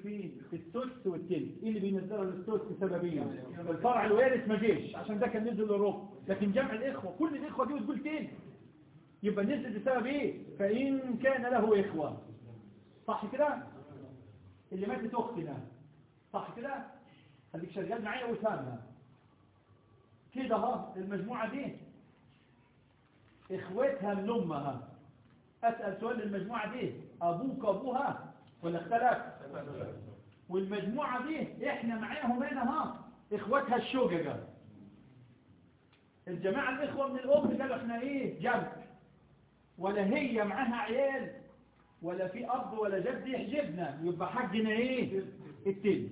فين في السدس والتلت ايه اللي بينزلوا للسدس سببين الفرع الوارث ما جيش عشان ده كان نزل للربع لكن جمع الاخوه كل الاخوه دي وتقول تلت يبقى نزل بسبب ايه فان كان له اخوه صح كده اللي ماتت اختنا صح كده خليك شغال معايا وفهمها كده اهو المجموعه دي اخواتها من امها اسال سؤال للمجموعه دي ابوك ابوها ولا اختلف والمجموعه دي احنا معاهم هنا ها اخواتها الشججه الجماعه الاخوه من الام قالوا احنا ايه جنب ولا هي معاها عيال ولا في اب ولا جد يحجبنا يبقى حجنا ايه التلت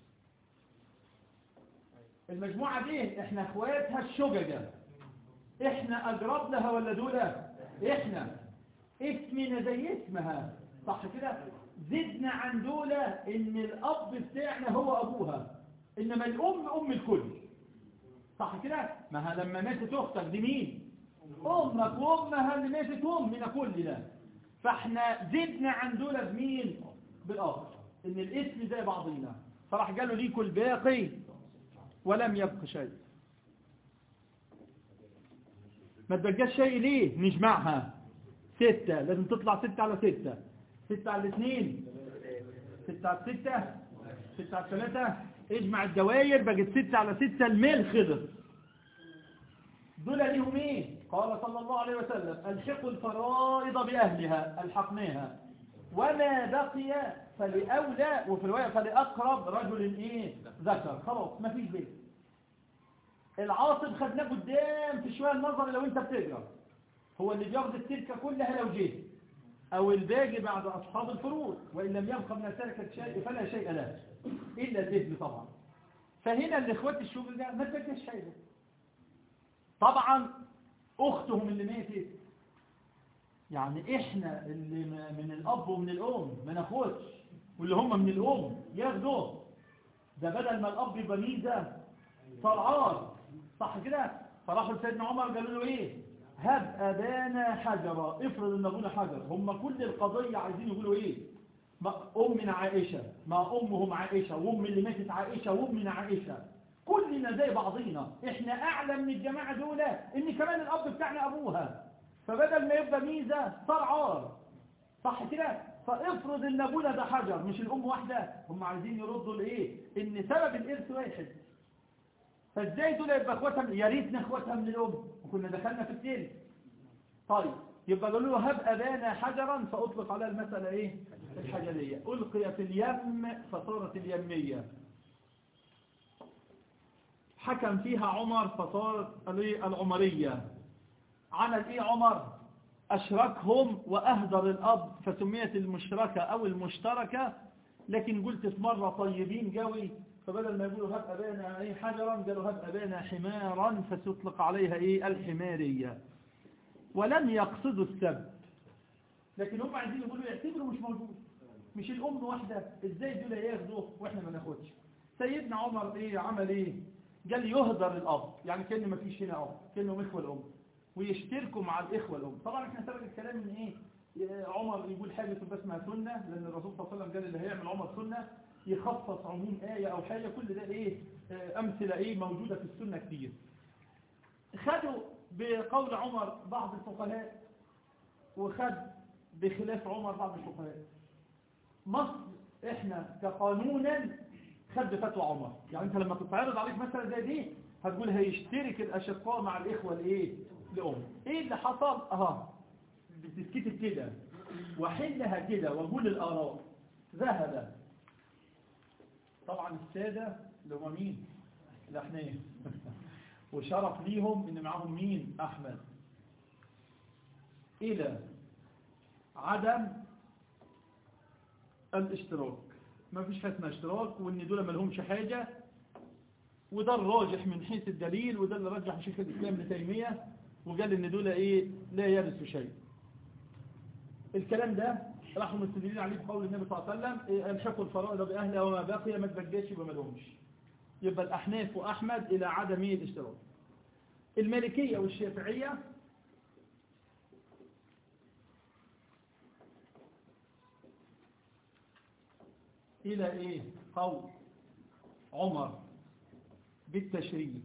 المجموعة دي احنا اخواتها الشججة احنا اقرب لها ولا دولة احنا اسمنا زي اسمها صح كده زدنا عن دولة ان الاب بتاعنا هو ابوها انما الام ام الكل صح كده ما ها لما ماتت اختك دي مين امك وامها اللي ماتت امنا كلنا فاحنا زدنا عن دولة بمين بالاب ان الاسم زي بعضينا فراح قالوا ليكوا الباقي ولم يبق شيء ما تبقاش شيء ليه نجمعها ستة لازم تطلع ستة على ستة ستة على الاثنين ستة على ستة ستة على ثلاثة اجمع الدوائر بقت ستة على ستة الميل خلص دول ليهم ايه قال صلى الله عليه وسلم الحقوا الفرائض بأهلها الحقناها وما بقي فلأولى وفي الرواية فلأقرب رجل ايه ذكر خلاص ما فيش بيت العاصب خدناه قدام في شوية النظر لو انت بتقرا هو اللي بياخد التركة كلها لو جه او الباقي بعد اصحاب الفروض وان لم يبقى من التركة شيء فلا شيء له الا الابن طبعا فهنا الاخوات الشغل ده ما تبقاش حاجه طبعا اختهم اللي ماتت يعني احنا اللي من الاب ومن الام ما ناخدش واللي هم من الام ياخدوا ده بدل ما الاب يبقى ميزه صار عار صح كده فراحوا لسيدنا عمر قالوا له ايه هب ابانا حجرا افرض ان ابونا حجر هم كل القضيه عايزين يقولوا ايه ما امنا عائشه ما امهم عائشه وام اللي ماتت عائشه وامنا عائشه كلنا زي بعضينا احنا اعلى من الجماعه دول ان كمان الاب بتاعنا ابوها فبدل ما يبقى ميزه صار عار صح كده فافرض ان ابونا ده حجر مش الام واحده هم عايزين يردوا لايه ان سبب الارث واحد فازاي دول يبقى اخواتها يا ريتنا اخواتها من الام وكنا دخلنا في التالت طيب يبقى قالوا له هب ابانا حجرا فاطلق عليها المساله ايه الحجريه القي في اليم فصارت اليميه حكم فيها عمر فصارت العمريه عمل ايه عمر اشركهم واهدر الاب فسميت المشركه او المشتركه لكن قلت في مره طيبين قوي فبدل ما يقولوا هب أبانا أي حجرا قالوا هب أبانا حمارا فتطلق عليها إيه الحمارية ولم يقصدوا السب لكن هم عايزين يقولوا يعتبروا مش موجود مش الأم واحدة إزاي دول ياخدوا وإحنا ما ناخدش سيدنا عمر إيه عمل إيه قال يهدر الأب يعني كأنه ما فيش هنا أب كأنه إخوة الأم ويشتركوا مع الإخوة الأم طبعا إحنا سبق الكلام إن إيه عمر يقول حاجة تبقى اسمها سنة لأن الرسول صلى الله عليه وسلم قال اللي هيعمل عمر سنة يخصص عموم آية أو حاجة كل ده إيه أمثلة إيه موجودة في السنة كتير خدوا بقول عمر بعض الفقهاء وخد بخلاف عمر بعض الفقهاء مصر إحنا كقانونا خد بفتوى عمر يعني أنت لما تتعرض عليك مثلا زي دي هتقول هيشترك الأشقاء مع الإخوة الإيه لأم إيه اللي حصل أها بتسكتب كده وحلها كده وقول الآراء ذهب طبعا السادة اللي هم مين الأحناف وشرف ليهم ان معاهم مين أحمد إلى عدم الاشتراك ما فيش حسنا اشتراك وان دول ما لهمش حاجة وده الراجح من حيث الدليل وده اللي رجح شيخ الإسلام ابن تيمية وقال ان دول ايه لا يرثوا شيء الكلام ده راحوا مستدلين عليه بقول النبي صلى الله عليه وسلم الحقوا الفرائض بأهلها وما بقي ما تبقاش يبقى ما لهمش يبقى الأحناف وأحمد إلى عدم الاشتراك المالكية والشافعية إلى إيه قول عمر بالتشريك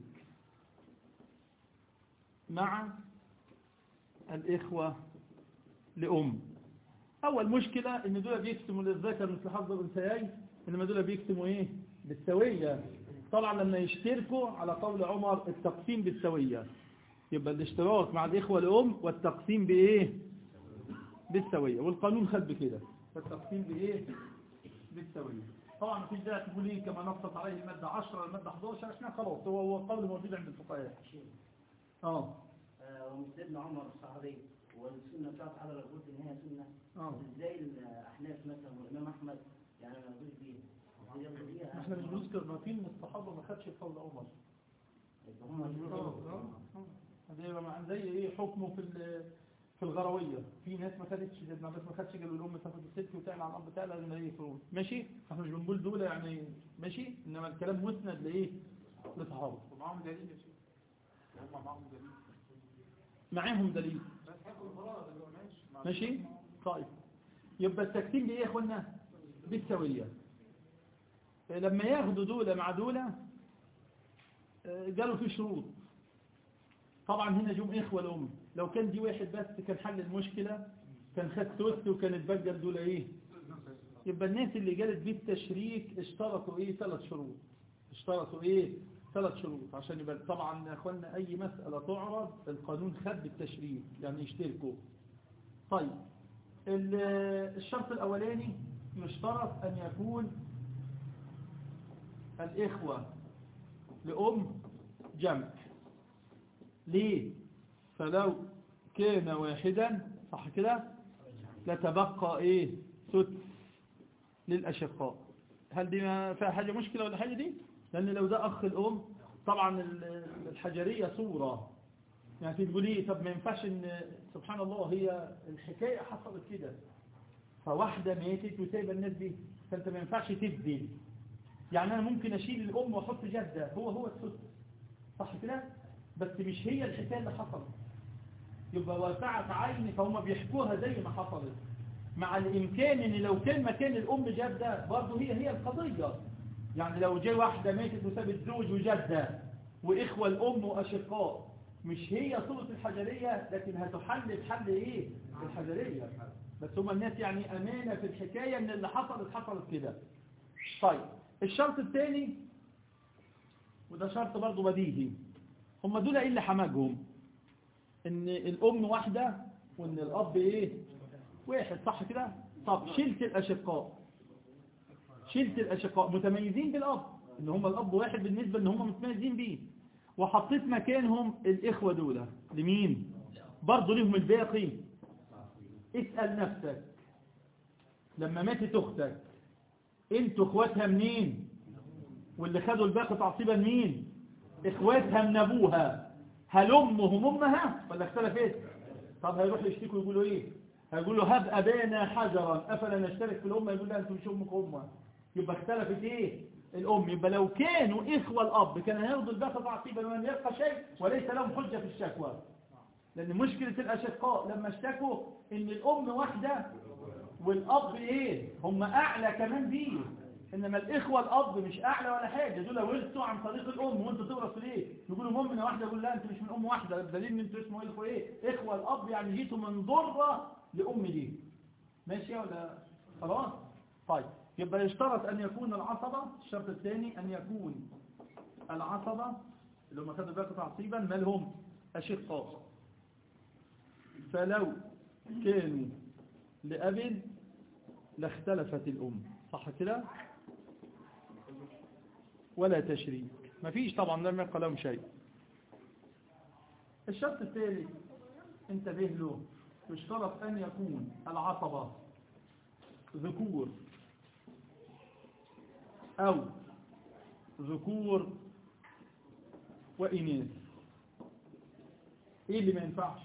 مع الإخوة لأم أول مشكلة إن دول بيكتموا للذكر مثل حظ الأنثيين إنما دول بيكتموا إيه بالسوية طبعا لما يشتركوا على قول عمر التقسيم بالسوية يبقى الاشتراك مع الإخوة لأم والتقسيم بإيه بالسوية والقانون خد بكده والتقسيم بإيه بالسوية طبعا مفيش داعي تقول ايه كما نصت عليه المادة 10 المادة 11 عشان خلاص هو هو قول موجود عند الفقهاء اه آه، ومثل ابن عمر الصحابي والسنة بتاعت حضرتك قلت إن هي سنة اه ازاي الأحناف مثلا والإمام أحمد يعني ما يقولش بيها هي القضية احنا مش بنذكر ما في من الصحابة ما خدش قول عمر يبقى هم هذا يبقى مع- زي ايه حكمه في ال- في الغروية في ناس ما خدتش زي ما بس ما خدش قالوا الام تاخد الست وتعلى على الاب بتاعها لازم ايه فروض ماشي احنا مش بنقول دول يعني ماشي انما الكلام مسند لايه لصحابه ومعاهم دليل يا شيخ هم معاهم دليل معاهم دليل بس هاخد الفرائض اللي هو ماشي مع- ماشي طيب يبقى التقسيم بايه يا اخوانا بالسويه لما ياخدوا دولة مع دولة آه، قالوا في شروط طبعا هنا جم إخوة الأم لو كان دي واحد بس كان حل المشكلة كان خد ثلث وكانت بقى الدولة إيه يبقى الناس اللي قالت بالتشريك اشترطوا إيه ثلاث شروط اشترطوا إيه ثلاث شروط عشان يبقى طبعا يا أخوانا أي مسألة تعرض القانون خد بالتشريك يعني يشتركوا طيب ال- الشرط الأولاني يشترط أن يكون الإخوة لأم جمع ليه فلو كان واحدا صح كده لتبقى ايه سدس للأشقاء هل دي ما فيها حاجة مشكلة ولا حاجة دي لأن لو ده أخ الأم طبعا ال- الحجرية صورة يعني تقول ايه طب ما ينفعش ان سبحان الله هي الحكاية حصلت كده فواحدة ماتت وسايبة الناس دي فانت ما ينفعش تبدل يعني انا ممكن اشيل الام واحط جدة هو هو السدس صح كده بس مش هي الحكاية اللي حصلت يبقى واسعة عين فهم بيحكوها زي ما حصلت مع الامكان ان لو كان مكان الام جدة برضه هي هي القضية يعني لو جاي واحدة ماتت وسابت زوج وجدة واخوة الام واشقاء مش هي صورة الحجرية لكن هتحل بحل ايه الحجرية بس هم الناس يعني امانة في الحكاية ان اللي حصلت حصلت كده طيب الشرط الثاني وده شرط برضه بديهي هم دول ايه اللي حماجهم ان الام واحدة وان الاب ايه واحد صح كده طب شلت الاشقاء شلت الاشقاء متميزين بالاب ان هم الاب واحد بالنسبة ان هم متميزين بيه وحطيت مكانهم الاخوة دول لمين برضه لهم الباقي اسأل نفسك لما ماتت اختك انتوا اخواتها منين واللي خدوا الباقي تعصيبا مين اخواتها من ابوها هل امهم امها ولا اختلفت طب هيروحوا يشتكوا يقولوا ايه هيقولوا هب ابانا حجرا افلا نشترك في الامه يقول لها انتوا مش امك امها يبقى اختلفت ايه الام يبقى لو كانوا اخوه الاب كان هياخدوا الباقي تعصيبا ولم يبقى شيء وليس لهم حجه في الشكوى لان مشكله الاشقاء لما اشتكوا ان الام واحده والاب ايه هم اعلى كمان بيه انما الاخوه الاب مش اعلى ولا حاجه دول ورثوا عن طريق الام وانتوا تورثوا ليه يقولوا مؤمنه واحده يقول لا انتوا مش من ام واحده بدليل ان انتوا اسمه اخوه ايه اخوه الاب يعني جيتوا من ضره لام دي ماشي ولا خلاص طيب يبقى يشترط ان يكون العصبه الشرط الثاني ان يكون العصبه اللي هم خدوا بالكم تعصيبا مالهم اشقاء فلو كانوا لأب لاختلفت الأم صح كده ولا تشريك مفيش طبعا لم يبقى لهم شيء الشرط الثالث انتبه له يشترط أن يكون العصبة ذكور أو ذكور وإناث إيه اللي ما ينفعش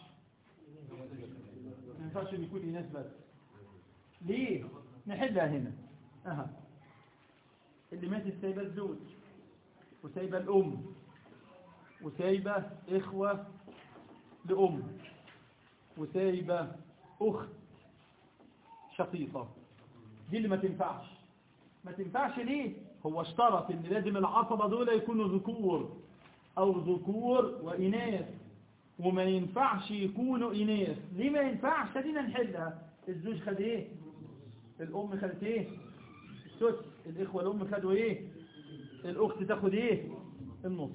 ما ينفعش ان يكون إناث بس ليه نحلها هنا أها اللي ماتت سايبة الزوج وسايبة الأم وسايبة إخوة لأم وسايبة أخت شقيقة دي اللي ما تنفعش ما تنفعش ليه هو اشترط ان لازم العصبة دول يكونوا ذكور او ذكور واناث وما ينفعش يكونوا اناث ليه ما ينفعش خلينا نحلها الزوج خد ايه الام خدت ايه السدس الاخوة الام خدوا ايه الاخت تاخد ايه النص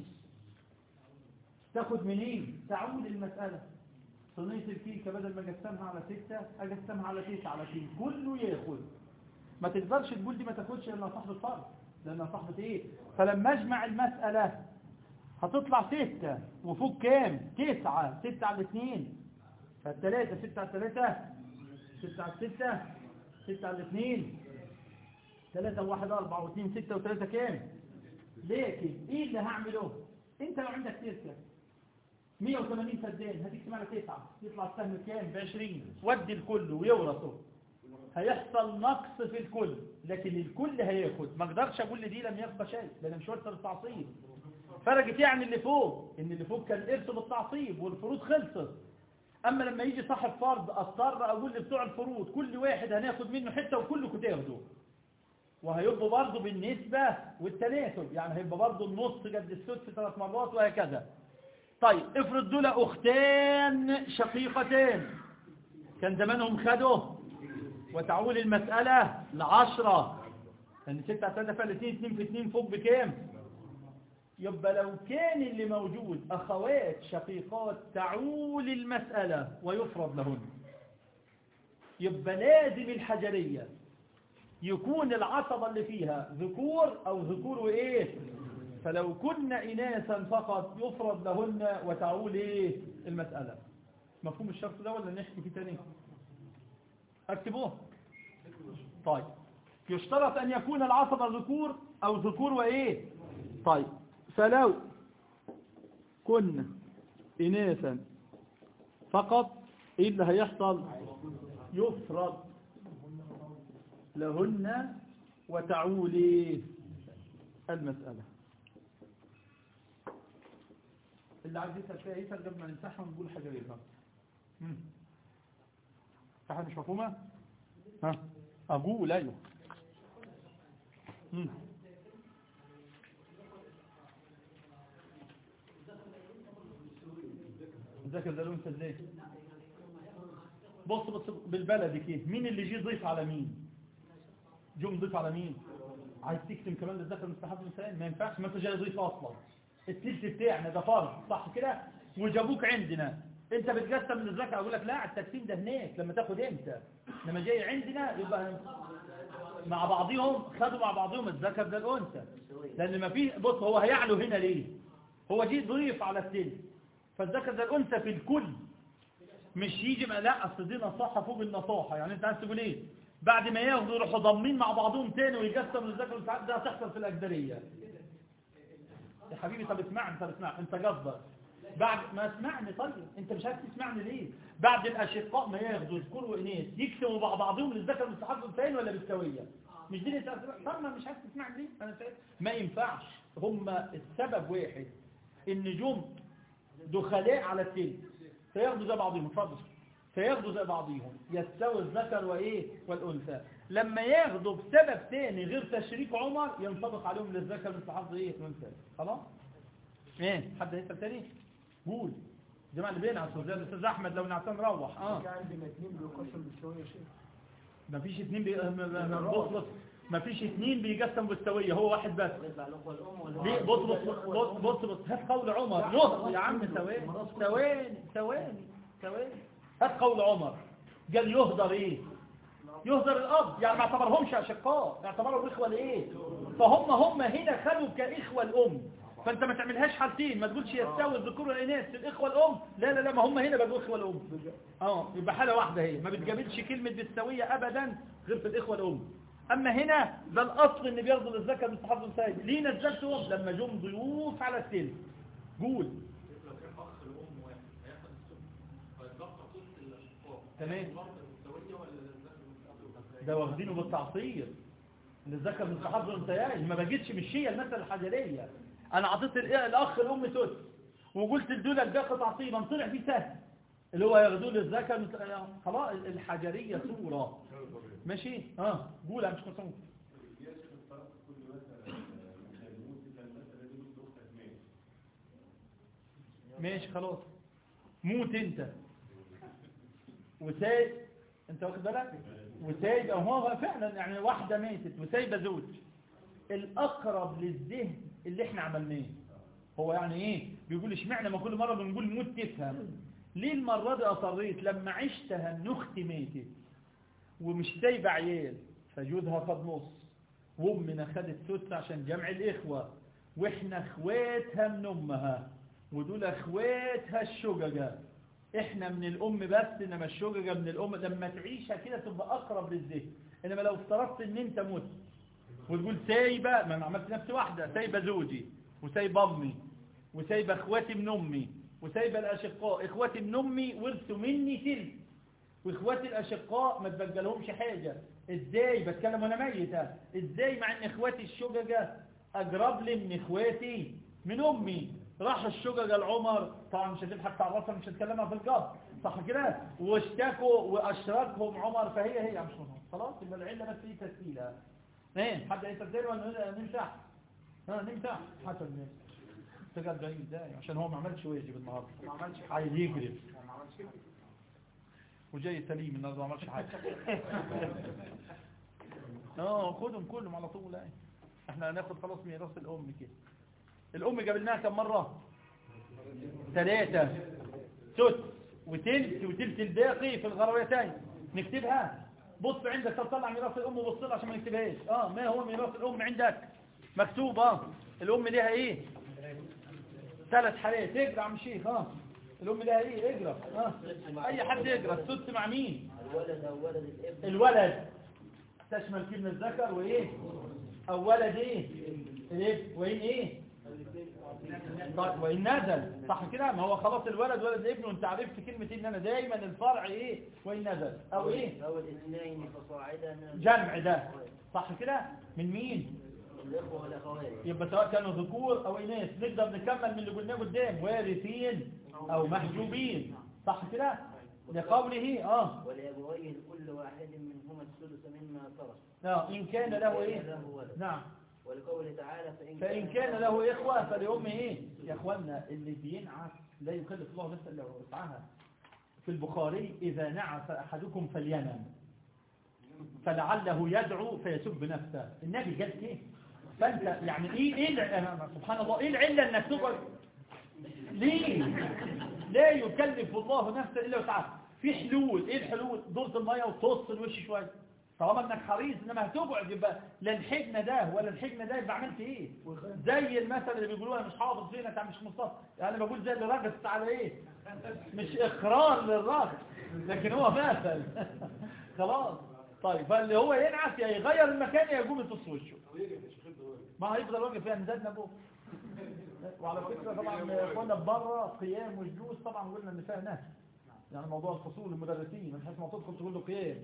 تاخد منين تعود المسألة صينية الكيكة بدل ما اقسمها على ستة اقسمها على تسعة على تين كله ياخد ما تقدرش تقول دي ما تاخدش لانها صاحبة فرض لانها صاحبة ايه فلما اجمع المسألة هتطلع ستة وفوق كام تسعة ستة على الاثنين فالتلاتة ستة على التلاتة ستة على الستة ستة على الاثنين ثلاثة وواحد أربعة واثنين ستة وثلاثة كام لكن ايه اللي هعمله انت لو عندك تسعة 180 فدان هتقسم على تسعة يطلع السهم كام ب 20 ودي الكل ويورثه هيحصل نقص في الكل لكن الكل هياخد ما اقدرش اقول لدي لم يبقى شيء لان مش ورثه بالتعصيب فرقت يعني اللي فوق ان اللي فوق كان ارث بالتعصيب والفروض خلصت اما لما يجي صاحب فرض اضطر اقول لبتوع الفروض كل واحد هناخد منه حته وكلكم تاخدوا وهيبقوا برضه بالنسبة والتناسب يعني هيبقى برضه النص قد السدس ثلاث مرات وهكذا طيب افرض دول اختان شقيقتين كان زمانهم خدوا وتعول المسألة لعشرة لان ستة على ثلاثة فعل اتنين اتنين في اتنين فوق بكام يبقى لو كان اللي موجود اخوات شقيقات تعول المسألة ويفرض لهن يبقى لازم الحجرية يكون العصبة اللي فيها ذكور أو ذكور وإيه فلو كنا إناثا فقط يفرض لهن وتعول إيه المسألة مفهوم الشرط ده ولا نحكي فيه تاني اكتبوه طيب يشترط أن يكون العصبة ذكور أو ذكور وإيه طيب فلو كنا إناثا فقط إيه اللي هيحصل يفرض لهن وتعولي المسألة اللي عايز يسأل فيها يسأل قبل ما نمسحها ونقول حاجة غيرها مم. في حاجة مش مفهومة ها أقول أيوه مم. ذاكر ده الأنثى ازاي بص بص بالبلدي كده مين اللي جه ضيف على مين جو مضيف على مين عايز تكتم كمان للذكر مستحب الانسان ما ينفعش ما انت جاي ضيف اصلا التلت بتاعنا ده فرض صح كده وجابوك عندنا انت بتقسم من الذكر اقول لك لا التقسيم ده هناك لما تاخد انت لما جاي عندنا يبقى مع بعضهم خدوا مع بعضهم الذكر ده الانثى لان ما فيه بص هو هيعلو هنا ليه هو جه ضيف على التلت فالذكر ده الانثى في الكل مش يجي ما لا اصل دي نصاحه فوق النصاحه يعني انت عايز تقول ايه بعد ما ياخدوا يروحوا ضامين مع بعضهم تاني ويقسموا الذكر والانثى ده هتحصل في الاجدريه يا حبيبي طب اسمعني طب اسمعني انت قصدك بعد ما اسمعني طيب انت مش عايز تسمعني ليه بعد الاشقاء ما ياخدوا ذكور واناث يقسموا مع بعضهم للذكر والانثى والانثيين ولا بالسويه مش دي انت طب ما مش عايز تسمعني ليه انا شايف ما ينفعش هم السبب واحد ان جم دخلاء على التلت فياخدوا زي بعضهم اتفضل فياخدوا زي بعضهم يستوي الذكر وايه والانثى لما ياخدوا بسبب تاني غير تشريك عمر ينطبق عليهم للذكر مثل حظ ايه والانثى خلاص ايه حد هيسال تاني قول جماعه اللي بينعسوا زي الاستاذ احمد لو نعسان روح اه عندنا اثنين بيقسم بالسوية يا شيخ مفيش اتنين بي... م- م- بص بص مفيش اتنين بيقسم بالسويه هو واحد بس يطلع الأخوة الأم ولا ليه بص بص بص بص بص هات قول عمر يه يا عم ثواني ثواني ثواني ثواني هات قول عمر قال يهدر ايه يهدر الاب يعني ما اعتبرهمش اشقاء اعتبرهم اخوه لايه فهم هم هنا خدوا كاخوه الام فانت ما تعملهاش حالتين ما تقولش يستوي الذكور والاناث في الاخوه الام لا لا لا ما هم هنا بقوا اخوه الام اه يبقى حاله واحده هي ما بتجابلش كلمه بالسويه ابدا غير في الاخوه الام اما هنا ده الاصل ان بيرضوا للزكاه مستحب السيد ليه نزلتهم لما جم ضيوف على السلم قول تمام ده واخدينه بالتعصير للذكر من صحاب الانثيين ما بجيتش من الشيء المثل الحجريه انا عطيت ال- الاخ الام سدس وقلت لدول الباقي تعصيبا طلع فيه سهل اللي هو ياخدوه للذكر من- خلاص الحجريه صوره ماشي اه قول يا مش مسعود ماشي خلاص موت انت وسايب انت واخد بالك وسايب أو هو فعلا يعني واحدة ماتت وسايبة زوج الأقرب للذهن اللي احنا عملناه هو يعني ايه بيقول اشمعنى ما كل مرة بنقول موت تفهم ليه المرة دي أصريت لما عشتها ان اختي ماتت ومش سايبة عيال فجوزها خد نص وامنا خدت ثلث عشان جمع الإخوة واحنا اخواتها من امها ودول اخواتها الشججة احنا من الام بس انما الشججة من الام لما تعيشها كده تبقى اقرب للذهن انما لو افترضت ان انت مت وتقول سايبة ما انا عملت نفسي واحدة سايبة زوجي وسايبة امي وسايبة اخواتي من امي وسايبة الاشقاء اخواتي من امي ورثوا مني تلت واخواتي الاشقاء ما تبقى حاجة ازاي بتكلم وانا ميتة ازاي مع ان اخواتي الشججة اقرب لي من اخواتي من امي راح الشججة العمر طبعا مش هتضحك تعرفها مش هتكلمها في القبر صح كده واشتكوا واشركهم عمر فهي هي مش مهم خلاص يبقى العله بس هي تسهيلها ايه حد يستدل ولا نمسح ها نمسح حسن نمسح تقعد بعيد ازاي عشان هو ما عملش واجب النهارده ما عملش حاجة عايز يجري ما عملش حاجة وجاي سليم النهارده ما عملش حاجه اه خدهم كلهم على طول اهي احنا هناخد خلاص ميراث الام كده الام جابلناها كم مره ثلاثه ست وتلت وتلت الباقي في الغرويتين نكتبها بص عندك طب طلع ميراث الام وبص لها عشان ما نكتبهاش اه ما هو ميراث الام عندك مكتوب اه الام ليها ايه ثلاث حالات اقرا يا عم شيخ اه الام ليها ايه اقرا اه اي حد يقرا الست مع مين الولد أو ولد الابن الولد تشمل كلمة الذكر وايه او ولد ايه الابن وين ايه طيب وإن نزل صح كده ما هو خلاص الولد ولد الابن وانت عرفت كلمة ان انا دايما الفرع ايه وإن نزل او ايه أو الاثنين فصاعدا من جمع ده صح كده من مين الإخوة والأخوات يبقى سواء كانوا ذكور او اناث نقدر نكمل من اللي قلناه قدام وارثين او محجوبين صح كده لقوله اه ولأبويه لكل واحد منهما الثلث مما ترك آه، ان كان له ايه له ولد نعم ولقوله تعالى فإن, فإن كان له إخوة فلأمه إيه يا أخوانا اللي بينعس لا يكلف الله نفسا إلا وسعها في البخاري إذا نعس أحدكم فلينم فلعله يدعو فيسب نفسه النبي قال كده فأنت يعني إيه إيه الع- سبحان الله إيه العلة إنك تقعد ليه لا يكلف الله نفسا إلا وسعها في حلول إيه الحلول دورة المية وتص الوش شوية طالما انك حريص انما هتقعد يبقى لا الحجن ده ولا الحجن ده يبقى عملت ايه زي المثل اللي بيقولوها مش حافظ فينا بتاع مش مصطفى يعني بقول زي اللي رقص على ايه مش اقرار للرقص لكن هو مثل خلاص طيب فاللي هو ينعس يا يغير المكان يا يقوم يتص وشه ما هيفضل واقف فيها نزلنا ابوه وعلى فكرة طبعا اخوانا بره قيام وجلوس طبعا قلنا ان فيها نهي يعني موضوع الفصول المدرسين مش حاسس ما تدخل تقول له قيام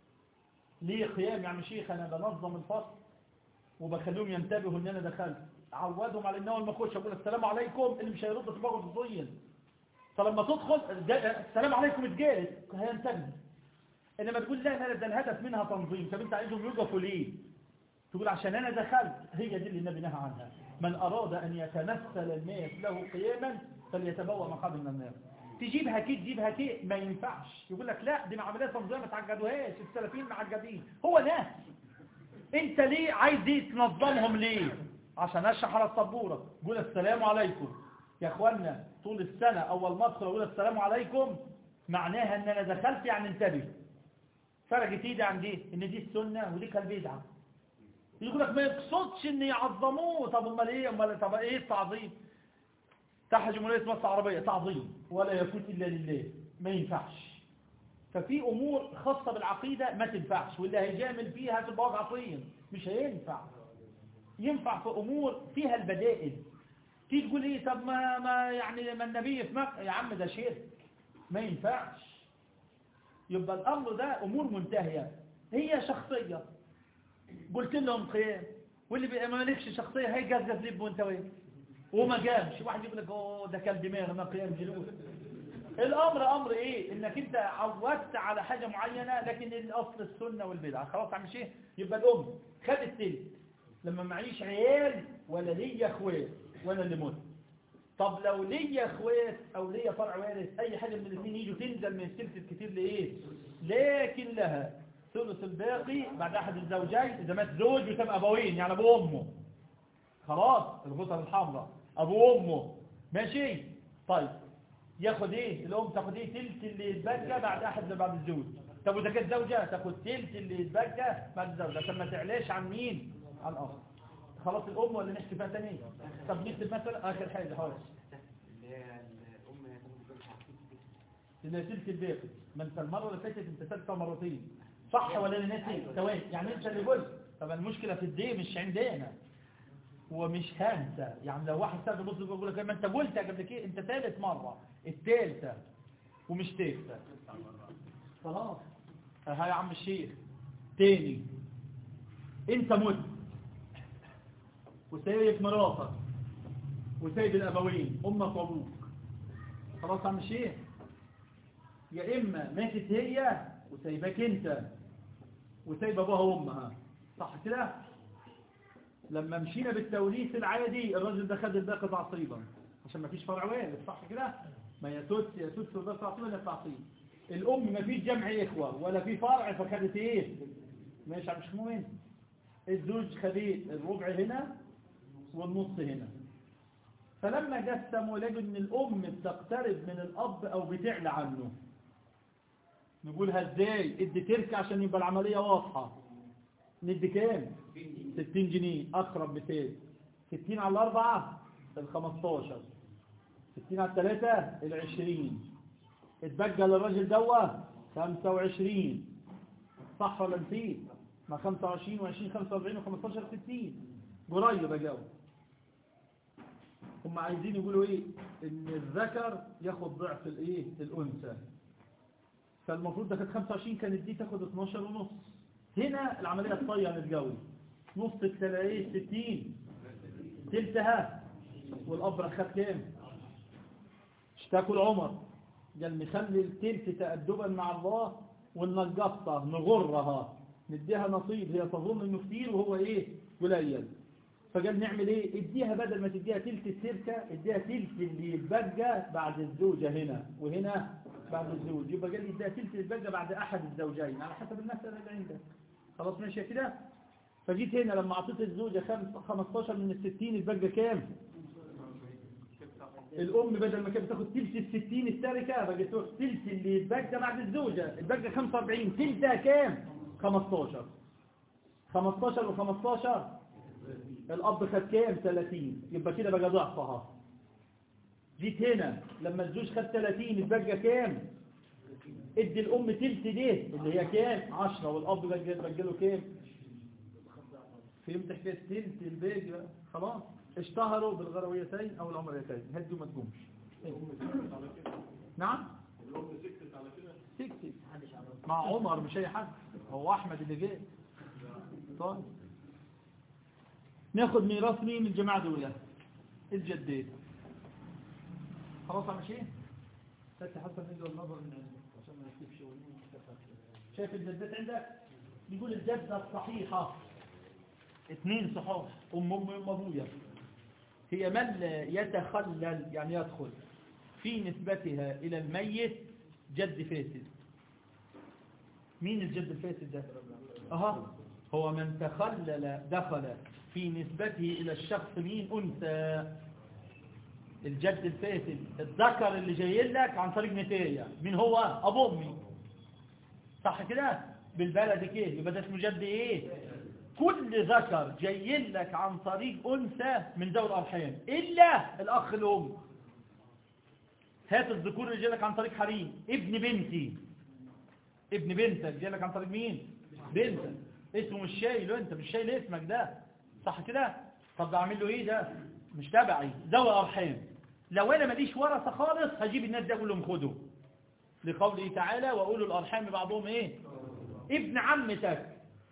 ليه قيام يا عم شيخ انا بنظم الفصل وبخليهم ينتبهوا ان انا دخلت عودهم على ان اول ما اخش اقول السلام عليكم اللي مش هيرد تبقوا تضين فلما تدخل جا- السلام عليكم اتجاهز هينتبه انما تقول لا لا ده الهدف منها تنظيم طب انت عايزهم يوقفوا ليه تقول عشان انا دخلت هي دي اللي النبي نهى عنها من اراد ان يتمثل الناس له قياما فليتبوأ مقعده من النار تجيبها كده تجيبها كده ما ينفعش يقول لك لا دي عمليه تنظيم ما تعجدوهاش السلفيين معجدين هو ناس انت ليه عايز ايه تنظمهم ليه عشان اشرح على السبوره قول السلام عليكم يا اخوانا طول السنه اول ما ادخل اقول السلام عليكم معناها ان انا دخلت يعني انتبه فرقت ايدي عن دي ان دي السنه ودي كان بدعه يقول لك ما يقصدش ان يعظموه طب امال ايه امال طب ايه التعظيم تحت جمهوريه مصر العربيه تعظيم ولا يكون الا لله ما ينفعش ففي امور خاصه بالعقيده ما تنفعش واللي هيجامل فيها تبقى وضع طين مش هينفع ينفع في امور فيها البدائل تيجي تقول ايه طب ما ما يعني ما النبي في مكه يا عم ده شرك ما ينفعش يبقى الامر ده امور منتهيه هي شخصيه قلت لهم قيام واللي بي- ما مالكش شخصيه هي جزجز لب وانت وين وما جامش واحد يقول لك اوه ده كان دماغ ما قيام جلوس الامر امر ايه انك انت عودت على حاجه معينه لكن الاصل السنه والبدعه خلاص عم شيء يبقى الام خدت تلت لما معيش عيال ولا ليا اخوات وانا اللي مت طب لو ليا اخوات او ليا فرع وارث اي حاجة من الاثنين يجوا تنزل من الثلث الكتير لايه لكن لها ثلث الباقي بعد احد الزوجين اذا مات زوج يسمى ابوين يعني ابو وامه خلاص الغصن الحمراء ابو وامه ماشي طيب ياخد ايه الام تاخد ايه تلت اللي يتبقى بعد احد اللي بعد الزوج طب واذا كانت زوجه تاخد تلت اللي يتبقى بعد الزوج عشان ما تعلاش عن مين عن الاب خلاص الام ولا نحكي فيها تاني طب نكتب مثلا اخر حاجه خالص اللي هي الام هتاخد بالها اللي تلت الباقي ما انت المره اللي فاتت انت سالتها مرتين صح ولا انا ناسي ثواني يعني انت اللي قلت طب المشكله في الدين مش عندنا ومش هنسى يعني لو واحد سأل بص بيقول لك ما انت قلت قبل كده انت ثالث مره الثالثه ومش ثالثه خلاص ها يا عم الشيخ تاني انت مت وسايب مراتك وسايب الابوين امك وابوك خلاص يا عم الشيخ يا اما ماتت هي وسايبك انت وسايب ابوها وامها صح كده لما مشينا بالتوريث العادي الراجل ده خد الباقي تعصيبا عشان ما فيش فرع وارث صح كده ما يسوس يسوس الباقي تعصيبا ولا تعصيب الام ما فيش جمع اخوه ولا في فرع فخدت ايه ماشي مش مهم الزوج خد ايه الربع هنا والنص هنا فلما جسموا لقوا ان الام بتقترب من الاب او بتعلى عنه نقولها ازاي ادي تركة عشان يبقى العملية واضحة ندي كام 60 جنيه اقرب مثال 60 على الاربعة ال 15 60 على الثلاثة ال 20 اتبقى للراجل دوا 25 صح ولا نسيت ما 25 و20 45 و15 60 قريب اجاوب هم عايزين يقولوا ايه ان الذكر ياخد ضعف الايه الانثى فالمفروض ده كانت 25 كانت دي تاخد 12 ونص هنا العملية الطية نتجوز نص التلاقيه 60 تلتها والأب خد كام اشتكوا العمر قال نخلي التلت تأدبا مع الله وننقصها نغرها نديها نصيب هي تظن انه كتير وهو ايه قليل فقال نعمل ايه اديها بدل ما تديها تلت التركة اديها تلت اللي يتبقى بعد الزوجة هنا وهنا بعد الزوج يبقى قال لي اديها تلت اللي يتبقى بعد احد الزوجين على حسب المسألة اللي عندك خلاص ماشية كده فجيت هنا لما اعطيت الزوجة خمس- 15 من الستين يتبقى كام الام بدل ما كانت تاخد تلت الستين التركة بقت تاخد تلت اللي يتبقى بعد الزوجة يتبقى 45 تلتها كام 15 15 و 15 الاب خد كام 30 يبقى كده بقى ضعفها جيت هنا لما الزوج خد 30 يتبقى كام ادي الام تلت دي اللي هي كام 10 والاب بقى بقى له كام فهمت حكايه تلت الباقي بقى؟ خلاص اشتهروا بالغرويتين او العمريتين هدوا ما تقومش نعم سكتت مع عمر مش اي حد هو احمد اللي جاي طيب ناخد ميراث مين الجماعه دول الجدين خلاص عم شيء فتح حسن نجوى النظر من عندك عشان ما نكتبش شايف الجدات عندك يقول الجدة الصحيحة اثنين صحاح ام ام ام ابويا هي من لا يتخلل يعني يدخل في نسبتها الى الميت جد فاسد مين الجد الفاسد ده اها هو من تخلل دخل في نسبته الى الشخص مين انثى الجد الفاسد الذكر اللي جاي لك عن طريق نتايا مين هو ابو امي صح كده بالبلد كده يبقى ده اسمه جد ايه كل ذكر جاي لك عن طريق انثى من ذوي الارحام الا الاخ الام هات الذكور اللي جاي لك عن طريق حريم ابن بنتي ابن بنتك جاي لك عن طريق مين بنتك اسمه مش شايل انت مش شايل اسمك ده صح كده طب ده اعمل له ايه ده مش تبعي ذوي ارحام لو انا ماليش ورثه خالص هجيب الناس ده اقول لهم خدوا لقوله تعالى واولو الارحام بعضهم ايه ابن عمتك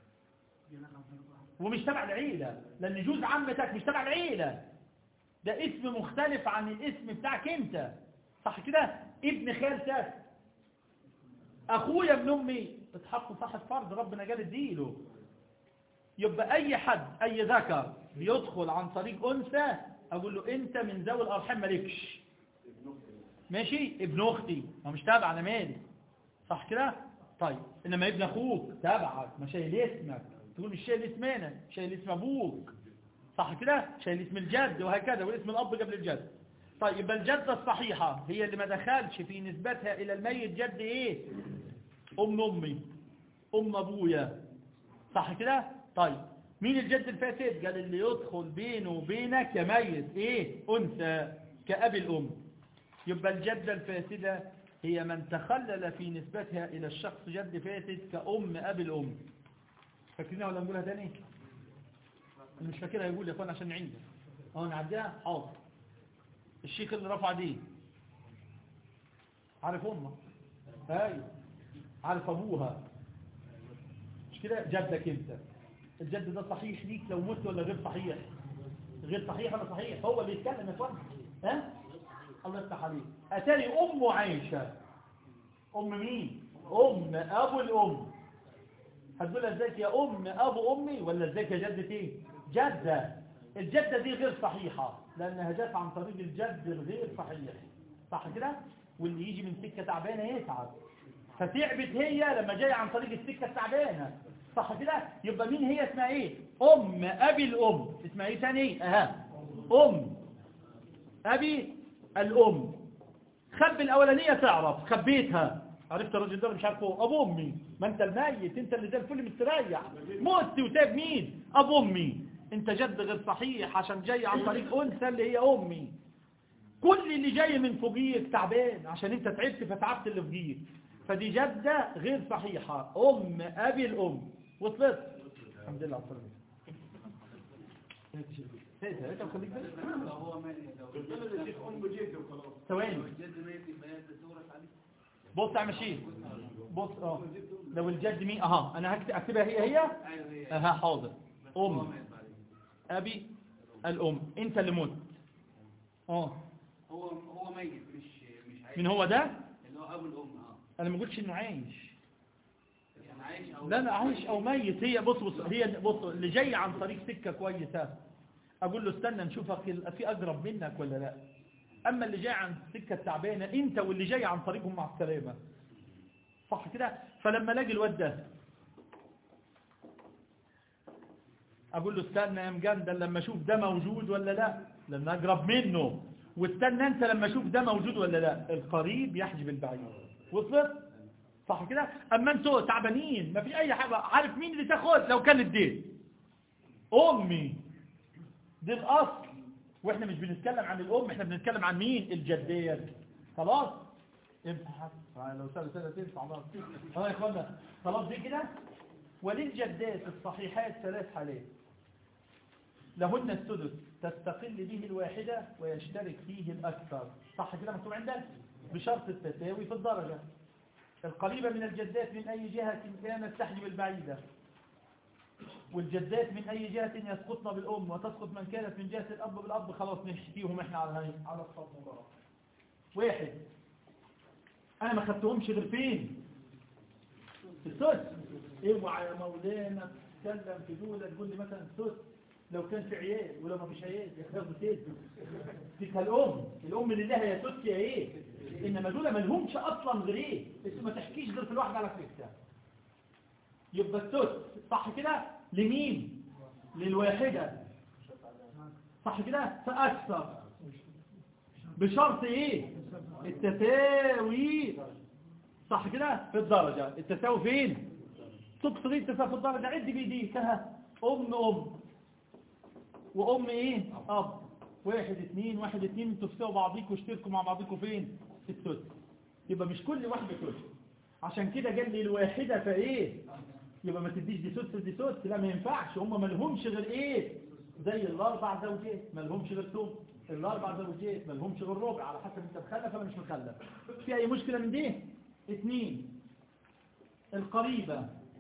ومش تبع العيلة لان جوز عمتك مش تبع العيلة ده اسم مختلف عن الاسم بتاعك انت صح كده ابن خالتك اخويا ابن امي اتحط صح فرض ربنا قال اديله يبقى اي حد اي ذكر بيدخل عن طريق انثى اقول له انت من ذوي الارحام مالكش ماشي ابن اختي ما مش تابع انا مالي صح كده طيب انما ابن اخوك تابعك ما شايل اسمك تقول مش شايل اسمنا شايل اسم ابوك صح كده شايل اسم الجد وهكذا واسم الاب قبل الجد طيب يبقى الجدة الصحيحة هي اللي ما دخلش في نسبتها الى الميت جد ايه ام امي ام ابويا صح كده طيب مين الجد الفاسد قال اللي يدخل بينه وبينك يا ميت ايه انثى كأب الام يبقى الجدة الفاسدة هي من تخلل في نسبتها الى الشخص جد فاسد كأم اب الام فاكرينها ولا نقولها تاني اللي مش فاكرها يقول يا اخوان عشان نعيدها اهو نعديها حاضر الشيخ اللي رفع دي عارف امه ايوه عارف ابوها مش كده جدك انت الجد ده صحيح ليك لو مت ولا غير صحيح غير صحيح ولا صحيح هو اللي يتكلم يا اخوان ها الله يفتح عليك اتاري امه عايشه ام مين ام ابو الام هتقول ازيك يا ام ابو امي ولا ازيك يا جدة ايه جدة الجدة دي غير صحيحة لانها جت عن طريق الجد الغير صحيح صح كده واللي يجي من سكة تعبانة يتعب فتعبت هي لما جاي عن طريق السكة التعبانة صح كده يبقى مين هي اسمها ايه ام ابي الام اسمها ايه تاني اها ام ابي الام خب الاولانية تعرف خبيتها عرفت الراجل ده مش عارفه ابو امي ما انت الميت انت اللي زي الفل مستريح مت وساب مين ابو امي انت جد غير صحيح عشان جاي عن طريق انثى اللي هي امي كل اللي جاي من فوقيك تعبان عشان انت تعبت فتعبت اللي فوقيك فدي جدة غير صحيحة ام ابي الام وصلت الحمد لله على السلامة هيك هيك خليك لو هو ميت لو ثواني الجد ميت يبقى تورث عليه بص اعمل شيء بص اه لو الجد مين اها انا هكتب اكتبها هي هي ايوه هي اها حاضر هو ام ميت بعدين ابي الام انت اللي مت اه هو هو ميت مش مش عايش مين هو ده اللي هو ابو الام اه انا ما قلتش انه عايش يعني عايش او لا لا عايش او ميت هي بص بص هي بص اللي جاي عن طريق سكه كويسه اقول له استنى نشوفك ال- في اقرب منك ولا لا اما اللي جاي عن سكه تعبانه انت واللي جاي عن طريقهم مع السلامه صح كده فلما الاقي الواد ده اقول له استنى يا مجندل لما اشوف ده موجود ولا لا لما اقرب منه واستنى انت لما اشوف ده موجود ولا لا القريب يحجب البعيد وصلت صح كده اما انتوا تعبانين ما في اي حاجه عارف مين اللي تاخد لو كانت دي امي دي الاصل واحنا مش بنتكلم عن الام احنا بنتكلم عن مين الجديه خلاص امسح لو سنه سنه تنفع بقى اه يا اخوانا خلاص دي كده وللجدات الصحيحات ثلاث حالات لهن السدس تستقل به الواحدة ويشترك فيه الأكثر صح كده مكتوب عندك بشرط التساوي في الدرجة القريبة من الجدات من أي جهة كانت تحجب البعيدة والجدات من أي جهة يسقطن بالأم وتسقط من كانت من جهة الأب بالأب خلاص نحكيهم إحنا على هاي على الصف مبارك واحد أنا ما خدتهمش غير فين في السدس اوعى يا مولانا تتكلم في دولة تقول لي مثلا السدس لو كان في عيال ولو ما فيش عيال ياخدوا تيزو تلك الام الام اللي لها يا سدس يا ايه انما دول ما لهمش اصلا غير ايه بس ما تحكيش غير في الواحد على فكره يبقى السدس صح كده لمين للواحده صح كده فاكثر بشرط ايه التساوي صح كده في الدرجة التساوي فين تقصد ايه التساوي في الدرجة عد بيديك ها ام ام وام ايه اب واحد اتنين واحد اتنين انتوا تساووا بعضيكوا واشتركوا مع بعضيكوا فين في السدس يبقى مش كل واحدة سدس عشان كده قال لي الواحدة فايه يبقى ما تديش دي سدس دي سدس لا ما ينفعش هم ما لهمش غير ايه زي الاربع زوجات ما لهمش غير ثوم الاربع زوجات ما لهمش غير ربع على حسب انت مخلف ولا مش مخلف في اي مشكلة من دي اثنين القريبة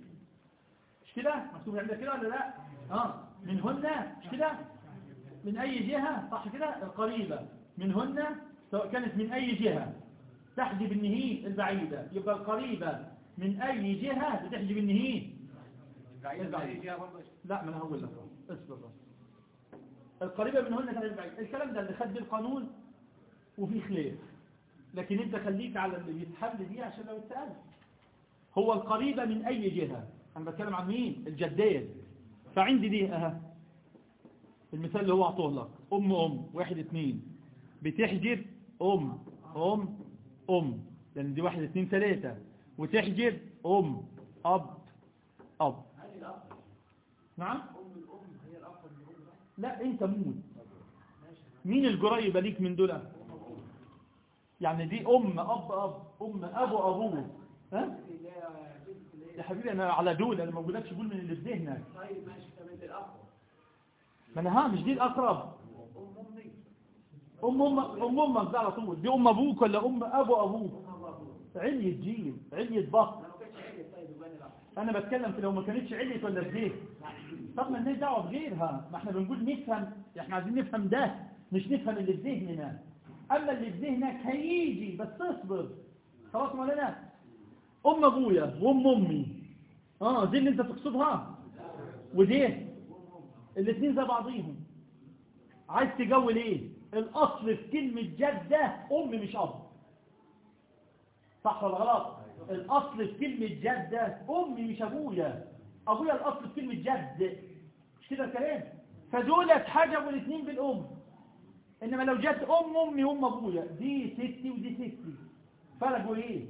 مش كده مكتوب عندك كده ولا لا اه منهن مش كده من اي جهة صح كده القريبة منهن سواء كانت من اي جهة تحجب النهي البعيدة يبقى القريبة من اي جهة بتحجب النهي بعيد بعيد فيها برضه لا ما انا هقول لك اصبر بس القريبة منهن تحجب البعيدة الكلام ده اللي خد بالقانون وفي خلاف لكن انت خليك على اللي بيتحل دي عشان لو اتسأل هو القريبة من اي جهة انا بتكلم عن مين الجدين فعندي دي اها المثال اللي هو اعطوه لك ام ام واحد اتنين بتحجب ام ام ام لان دي واحد اتنين تلاتة وتحجب ام اب اب هذه الأب نعم أم الأم هي الأب من الأم ده لا انت موت ماشي مين القريبة ليك من دول يعني دي ام اب اب ام ابو ابوه ها اللي هي جدة اللي هي يا حبيبي انا على دول انا ما بقولكش قول من اللي في ذهنك طيب ماشي تمام دي الأب ما انا ها مش دي الاقرب أم أمي ام امك ام امك ده على طول دي ام ابوك ولا ام ابو ابوك أم أبو أبوه علية جيل علية بطن لو ما كانتش عيلة طيب يبقى أنا الأب انا بتكلم في لو ما كانتش علية ولا في ذهن طب ما لناش دعوه بغيرها ما احنا بنقول نفهم احنا عايزين نفهم ده مش نفهم اللي في ذهننا اما اللي في ذهنك هيجي بس اصبر خلاص مولانا ام ابويا وام امي اه دي اللي انت تقصدها ودي الاثنين زي بعضيهم عايز تجول ايه الاصل في كلمه جده ام مش اب صح ولا غلط الاصل في كلمه جده امي مش ابويا ابويا الاصل في كلمه جد مش كده الكلام فدول اتحجبوا الاثنين بالام انما لو جت ام امي وام ابويا دي ستي ودي ستي فرقوا ايه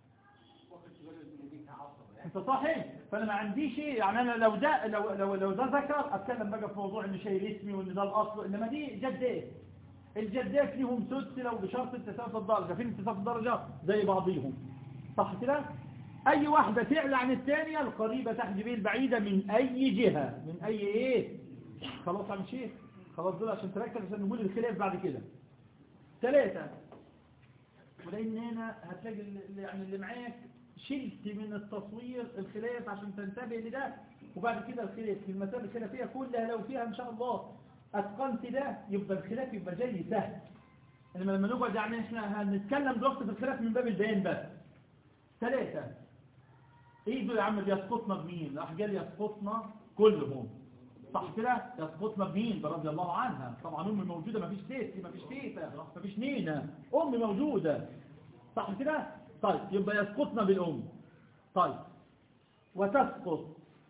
انت صحيح فانا ما عنديش ايه يعني انا لو ده لو لو لو ده ذكر اتكلم بقى في موضوع ان شيء اسمي وان ده الاصل انما دي جدات الجدات ليهم سدس لو بشرط التساوي الدرجه فين التساوي الدرجه زي بعضيهم صح كده اي واحده تعلى عن الثانيه القريبه تحجب ايه البعيده من اي جهه من اي ايه خلاص عم شيخ خلاص دول عشان تركز عشان نقول الخلاف بعد كده ثلاثه ولان هنا هتلاقي اللي يعني اللي معاك شلت من التصوير الخلاف عشان تنتبه لده وبعد كده الخلاف في المسائل الخلافيه كلها لو فيها ان شاء الله اتقنت ده يبقى الخلاف يبقى جاي سهل انما لما نقعد يعني احنا هنتكلم دلوقتي في الخلاف من باب البيان بس ثلاثه ايه دول يا عم بيسقطنا بمين راح قال يسقطنا كلهم صح كده يسقطنا بمين رضي الله عنها طبعا امي موجوده مفيش تيتي مفيش تيتا مفيش نينا امي موجوده صح كده طيب يبقى يسقطنا بالام طيب وتسقط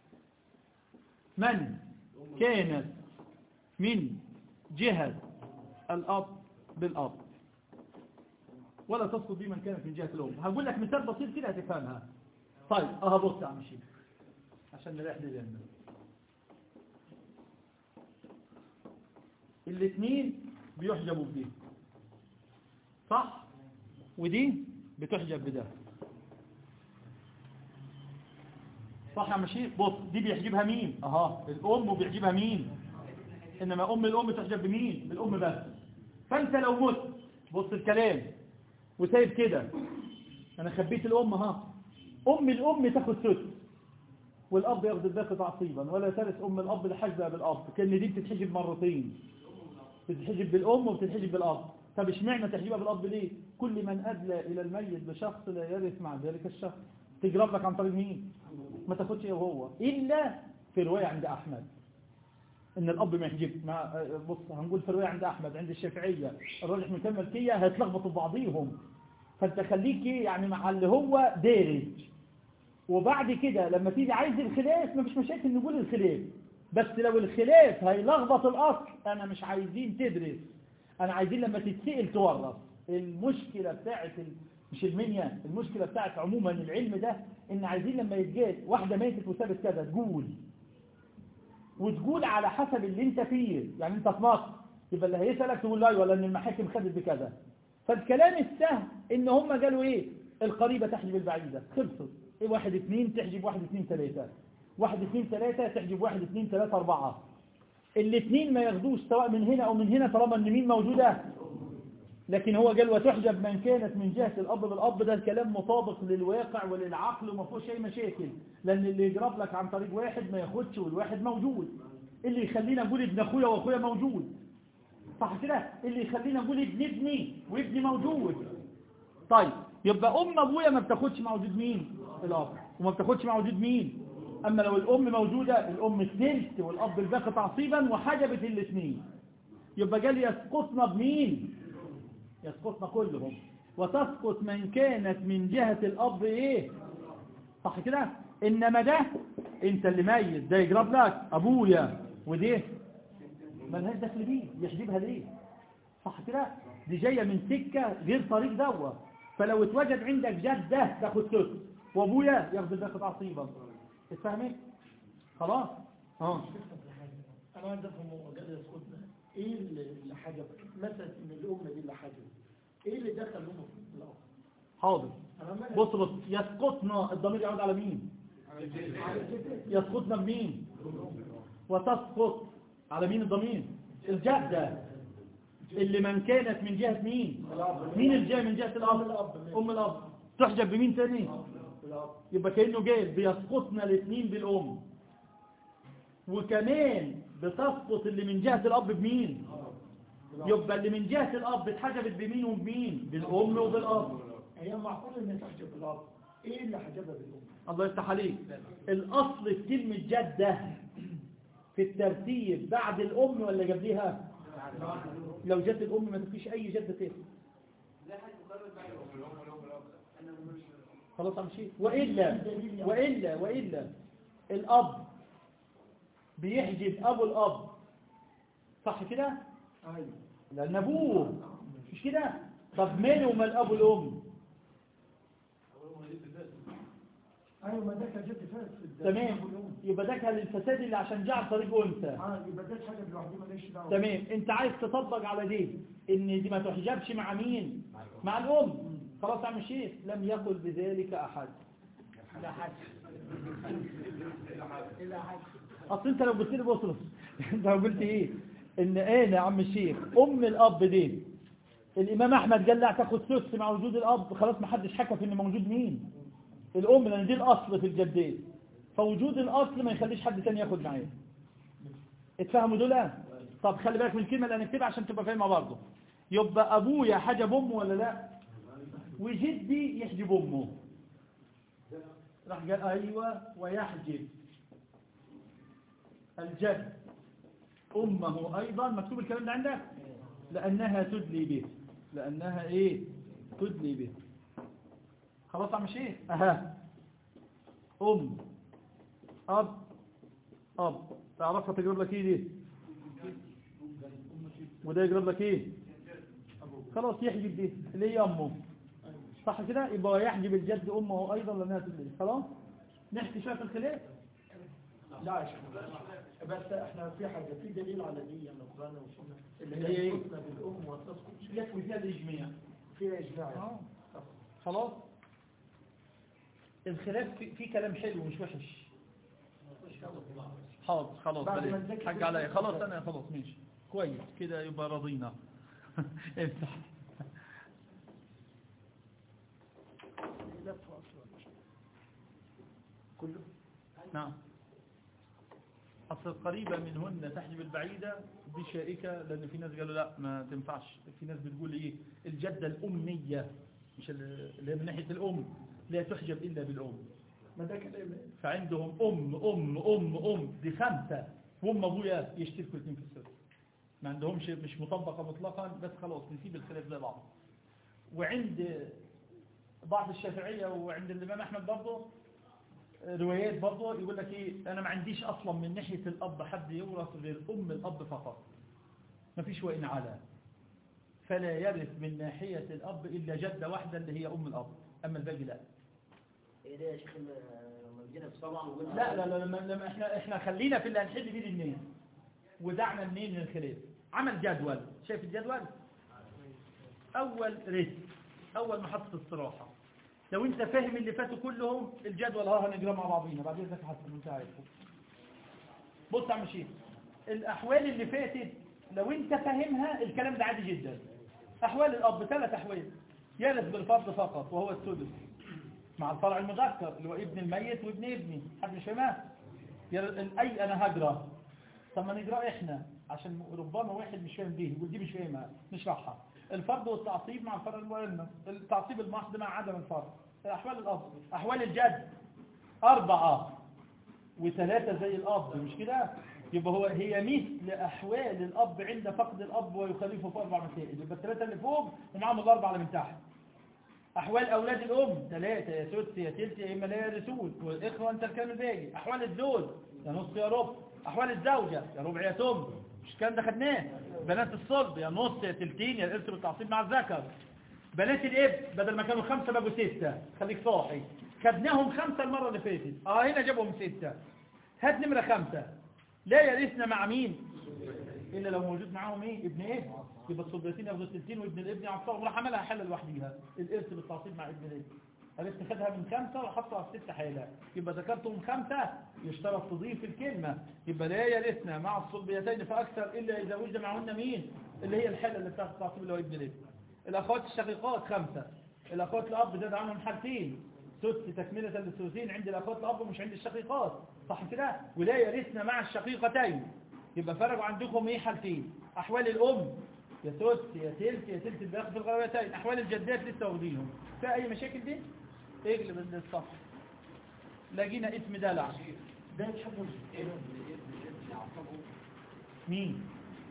من كانت من جهة الأب بالأب ولا تسقط بي من كانت من جهة الأم هقول لك مثال بسيط كده هتفهمها طيب اه بص يا عم شيخ عشان نريح للجنة الاثنين بيحجبوا بدي صح ودي بتحجب بده صح يا عم شيخ بص دي بيحجبها مين اها الام وبيحجبها مين انما ام الام تحجب بمين بالام بس فانت لو مت بص الكلام وسايب كده انا خبيت الام ها ام الام تاخد سدس والاب ياخد الباقي تعصيبا ولا ترث ام الاب لحجبها بالاب كان دي بتتحجب مرتين بتتحجب بالام وبتتحجب بالاب طب اشمعنى تحجبها بالاب ليه كل من ادلى الى الميت بشخص لا يرث مع ذلك الشخص تجرب لك عن طريق مين ما تاخدش ايه وهو الا في روايه عند احمد ان الاب ما يحجب ما بص هنقول في روايه عند احمد عند الشافعيه الراجح من كلمه الملكيه هيتلخبطوا بعضيهم فانت خليك إيه يعني مع اللي هو دارج وبعد كده لما تيجي عايز الخلاف مفيش مشاكل نقول الخلاف بس لو الخلاف هيلخبط الاصل انا مش عايزين تدرس انا عايزين لما تتسأل تورط المشكله بتاعت ال... مش المنيا المشكله بتاعت عموما العلم ده ان عايزين لما يتجال واحده ماتت وسابت كذا تقول وتقول على حسب اللي انت فيه يعني انت في مصر يبقى اللي هيسألك تقول لا ولا ان المحاكم خدت بكذا فالكلام السهل ان هم قالوا ايه القريبة تحجب البعيدة خلصت ايه واحد اثنين تحجب واحد اثنين ثلاثة واحد اثنين ثلاثة تحجب واحد اثنين ثلاثة اربعة الاثنين ما ياخدوش سواء من هنا او من هنا طالما ان مين موجودة لكن هو قال وتحجب من كانت من جهة الأب بالأب ده الكلام مطابق للواقع وللعقل وما فيهوش أي مشاكل لأن اللي يجرب لك عن طريق واحد ما ياخدش والواحد موجود اللي يخلينا نقول ابن أخويا وأخويا موجود صح كده اللي يخلينا نقول ابن ابني وابني موجود طيب يبقى أم أبويا ما بتاخدش مع وجود مين الأب وما بتاخدش مع وجود مين أما لو الأم موجودة الأم الثلث والأب الباقي تعصيبا وحجبت الاثنين يبقى قال يسقطن بمين يسقطن كلهم وتسقط من كانت من جهة الأب إيه صح كده إنما ده أنت اللي ميت ده يجرب لك أبويا ودي ملهاش دخل بيه يحجبها ليه صح كده دي جاية من سكة غير طريق دوا فلو اتوجد عندك جدة تاخد سكت وابويا ياخد الباقي عصيبا اتفهمت خلاص اه انا عايز افهم هو قال يسكتنا ايه اللي اللي حجب مثلا ان الام دي اللي حجب ايه اللي دخل الام في الأرض؟ حاضر انا ما بص بص يسقطنا الضمير يعود على مين يسقطنا بمين وتسقط على مين الضمير الجدة اللي من كانت من جهة مين مين الجهة من جهة الأب أم الأب تحجب بمين تاني يبقى كأنه جايب بيسقطنا الاثنين بالأم وكمان بتسقط اللي من جهة الأب بمين يبقى اللي من جهة الأب اتحجبت بمين وبمين بالأم وبالأب هي معقول ان تحجب الارض ايه اللي حجبها بالام الله يفتح عليك الأصل في كلمة جدة في الترتيب بعد الأم ولا قبلها لو جت الأم ما تفيش أي جدة تاني خلاص امشي وإلا وإلا وإلا الأب بيحجب أبو الأب صح كده ايوه لأن أبوه مش كده طب ماله ومال أبو الأم ايوه ما ده كان جد فاسد تمام يبقى ده كان الفساد اللي عشان جعل طريق أنثى اه يبقى ده حاجه لوحده ماليش دعوه تمام انت عايز تطبق على دي ان دي ما تحجبش مع مين مع الام خلاص يا عم الشيخ لم يقل بذلك احد لا حاجه لا حاجه اصل انت لو قلت لي بص بص انت لو قلت ايه ان ايه يا عم الشيخ ام الاب دي الامام احمد قال لا تاخد سدس مع وجود الاب خلاص ما حدش حكى في ان موجود مين الام لان دي الاصل في الجدين فوجود الاصل ما يخليش حد تاني ياخد معاه اتفهموا دول طب خلي بالك من الكلمه اللي هنكتبها عشان تبقى فاهمها برضه يبقى ابويا حجب امه ولا لا وجدي يحجب امه راح قال ايوه ويحجب الجد امه ايضا مكتوب الكلام ده عندك لانها تدلي به لانها ايه تدلي به خلاص عم شيخ اها ام اب اب تعرفها تجرب لك ايه دي وده يجرب لك ايه خلاص يحجب دي اللي هي امه صح كده يبقى يحجب الجد امه ايضا لانها تدلي خلاص نحكي شويه في الخلاف لا يا شيخ بس احنا في حاجه في دليل على دي من القران والسنه اللي اللي هي هي ايه؟ يسكتنا بالام وتسقط يكفي فيها الاجماع فيها اجماع آه. خلاص الخلاف في, في كلام حلو مش وحش حاضر خلاص بعد ما بلاش. نذاكر حق كده عليا نذاكر. خلاص انا خلاص ماشي كويس كده يبقى رضينا افتح كله نعم أصل القريبة منهن تحجب البعيدة دي شائكة لأن في ناس قالوا لا ما تنفعش في ناس بتقول إيه الجدة الأمية مش اللي هي من ناحية الأم لا تحجب إلا بالأم ما ده كلام فعندهم أم أم أم أم دي خمسة وأم أبويا يشتركوا الاثنين في السر ما عندهمش مش مطبقة مطلقا بس خلاص نسيب الخلاف زي بعض وعند بعض الشافعية وعند الإمام أحمد برضه روايات برضه يقول لك إيه أنا ما عنديش أصلا من ناحية الأب حد يورث غير أم الأب فقط ما فيش وإن على فلا يرث من ناحية الأب إلا جدة واحدة اللي هي أم الأب أما الباقي لا ايه ده يا شيخ لما لما جينا في طبعا وقلنا لا لا لا لما لما احنا احنا خلينا في اللي هنحل بيه الاثنين ودعنا منين من الخلاف عمل جدول شايف الجدول اول رسم اول محطة استراحة لو انت فاهم اللي فاتوا كلهم الجدول ها هنجرى مع بعضينا بعد اذنك حسن انت عارفه بص يا عم شيخ الاحوال اللي فاتت لو انت فاهمها الكلام ده عادي جدا احوال الاب ثلاث احوال يرث بالفرض فقط وهو السدس مع الفرع المذكر اللي هو ابن الميت وابن ابني حد مش فاهمها ير- اي انا هجرى طب ما نجرى احنا عشان ربما واحد مش فاهم دي يقول دي مش فاهمها نشرحها الفرض والتعصيب مع الفرع المؤمن التعصيب المحض مع عدم الفرض احوال الاب احوال الجد اربعه وثلاثه زي الاب مش كده يبقى هو هي مثل أحوال الأب عند فقد الأب ويخلفه في أربع مسائل يبقى الثلاثة اللي فوق ومعهم الأربعة اللي من تحت أحوال أولاد الأم ثلاثة يا سدس يا تلت يا إما لا يرثون والإخوة أنت الكلام الباقي أحوال الزوج يا نص يا ربع أحوال الزوجة يا ربع يا تم مش الكلام ده خدناه بنات الصلب يا نص يا تلتين يا الإرث بالتعصيب مع الذكر بنات الإب بدل ما كانوا خمسة بقوا ستة خليك صاحي خدناهم خمسة المرة اللي فاتت اه هنا جابهم ستة هات نمرة خمسة لا يرثنا مع مين إلا لو موجود معاهم إيه ابن إيه يبقى الصبيتين ياخدوا التلتين وابن الابن يعصرهم وراح عملها حالة لوحديها الإرث بالتعصيب مع ابن الابن عرفت خدها من خمسة وحطها في ست حالات يبقى ذكرتهم خمسة يشترط تضيف الكلمة يبقى لا يرثنا مع الصلبيتين فأكثر إلا إذا وجد معهن مين اللي هي الحالة اللي بتاخد التعصيب اللي هو ابن الابن الأخوات الشقيقات خمسة الأخوات الأب زاد عنهم حالتين سدس تكملة للثلثين عند الأخوات الأب ومش عند الشقيقات صح كده ولا يرثنا مع الشقيقتين يبقى فرقوا عندكم ايه حالتين أحوال الأم يا سدس يا تلت يا تلت الباقي في الغربتين أحوال الجدات لسه واخدينهم في أي مشاكل دي اقلب الصف لقينا اسم دلع ده يتحمل مين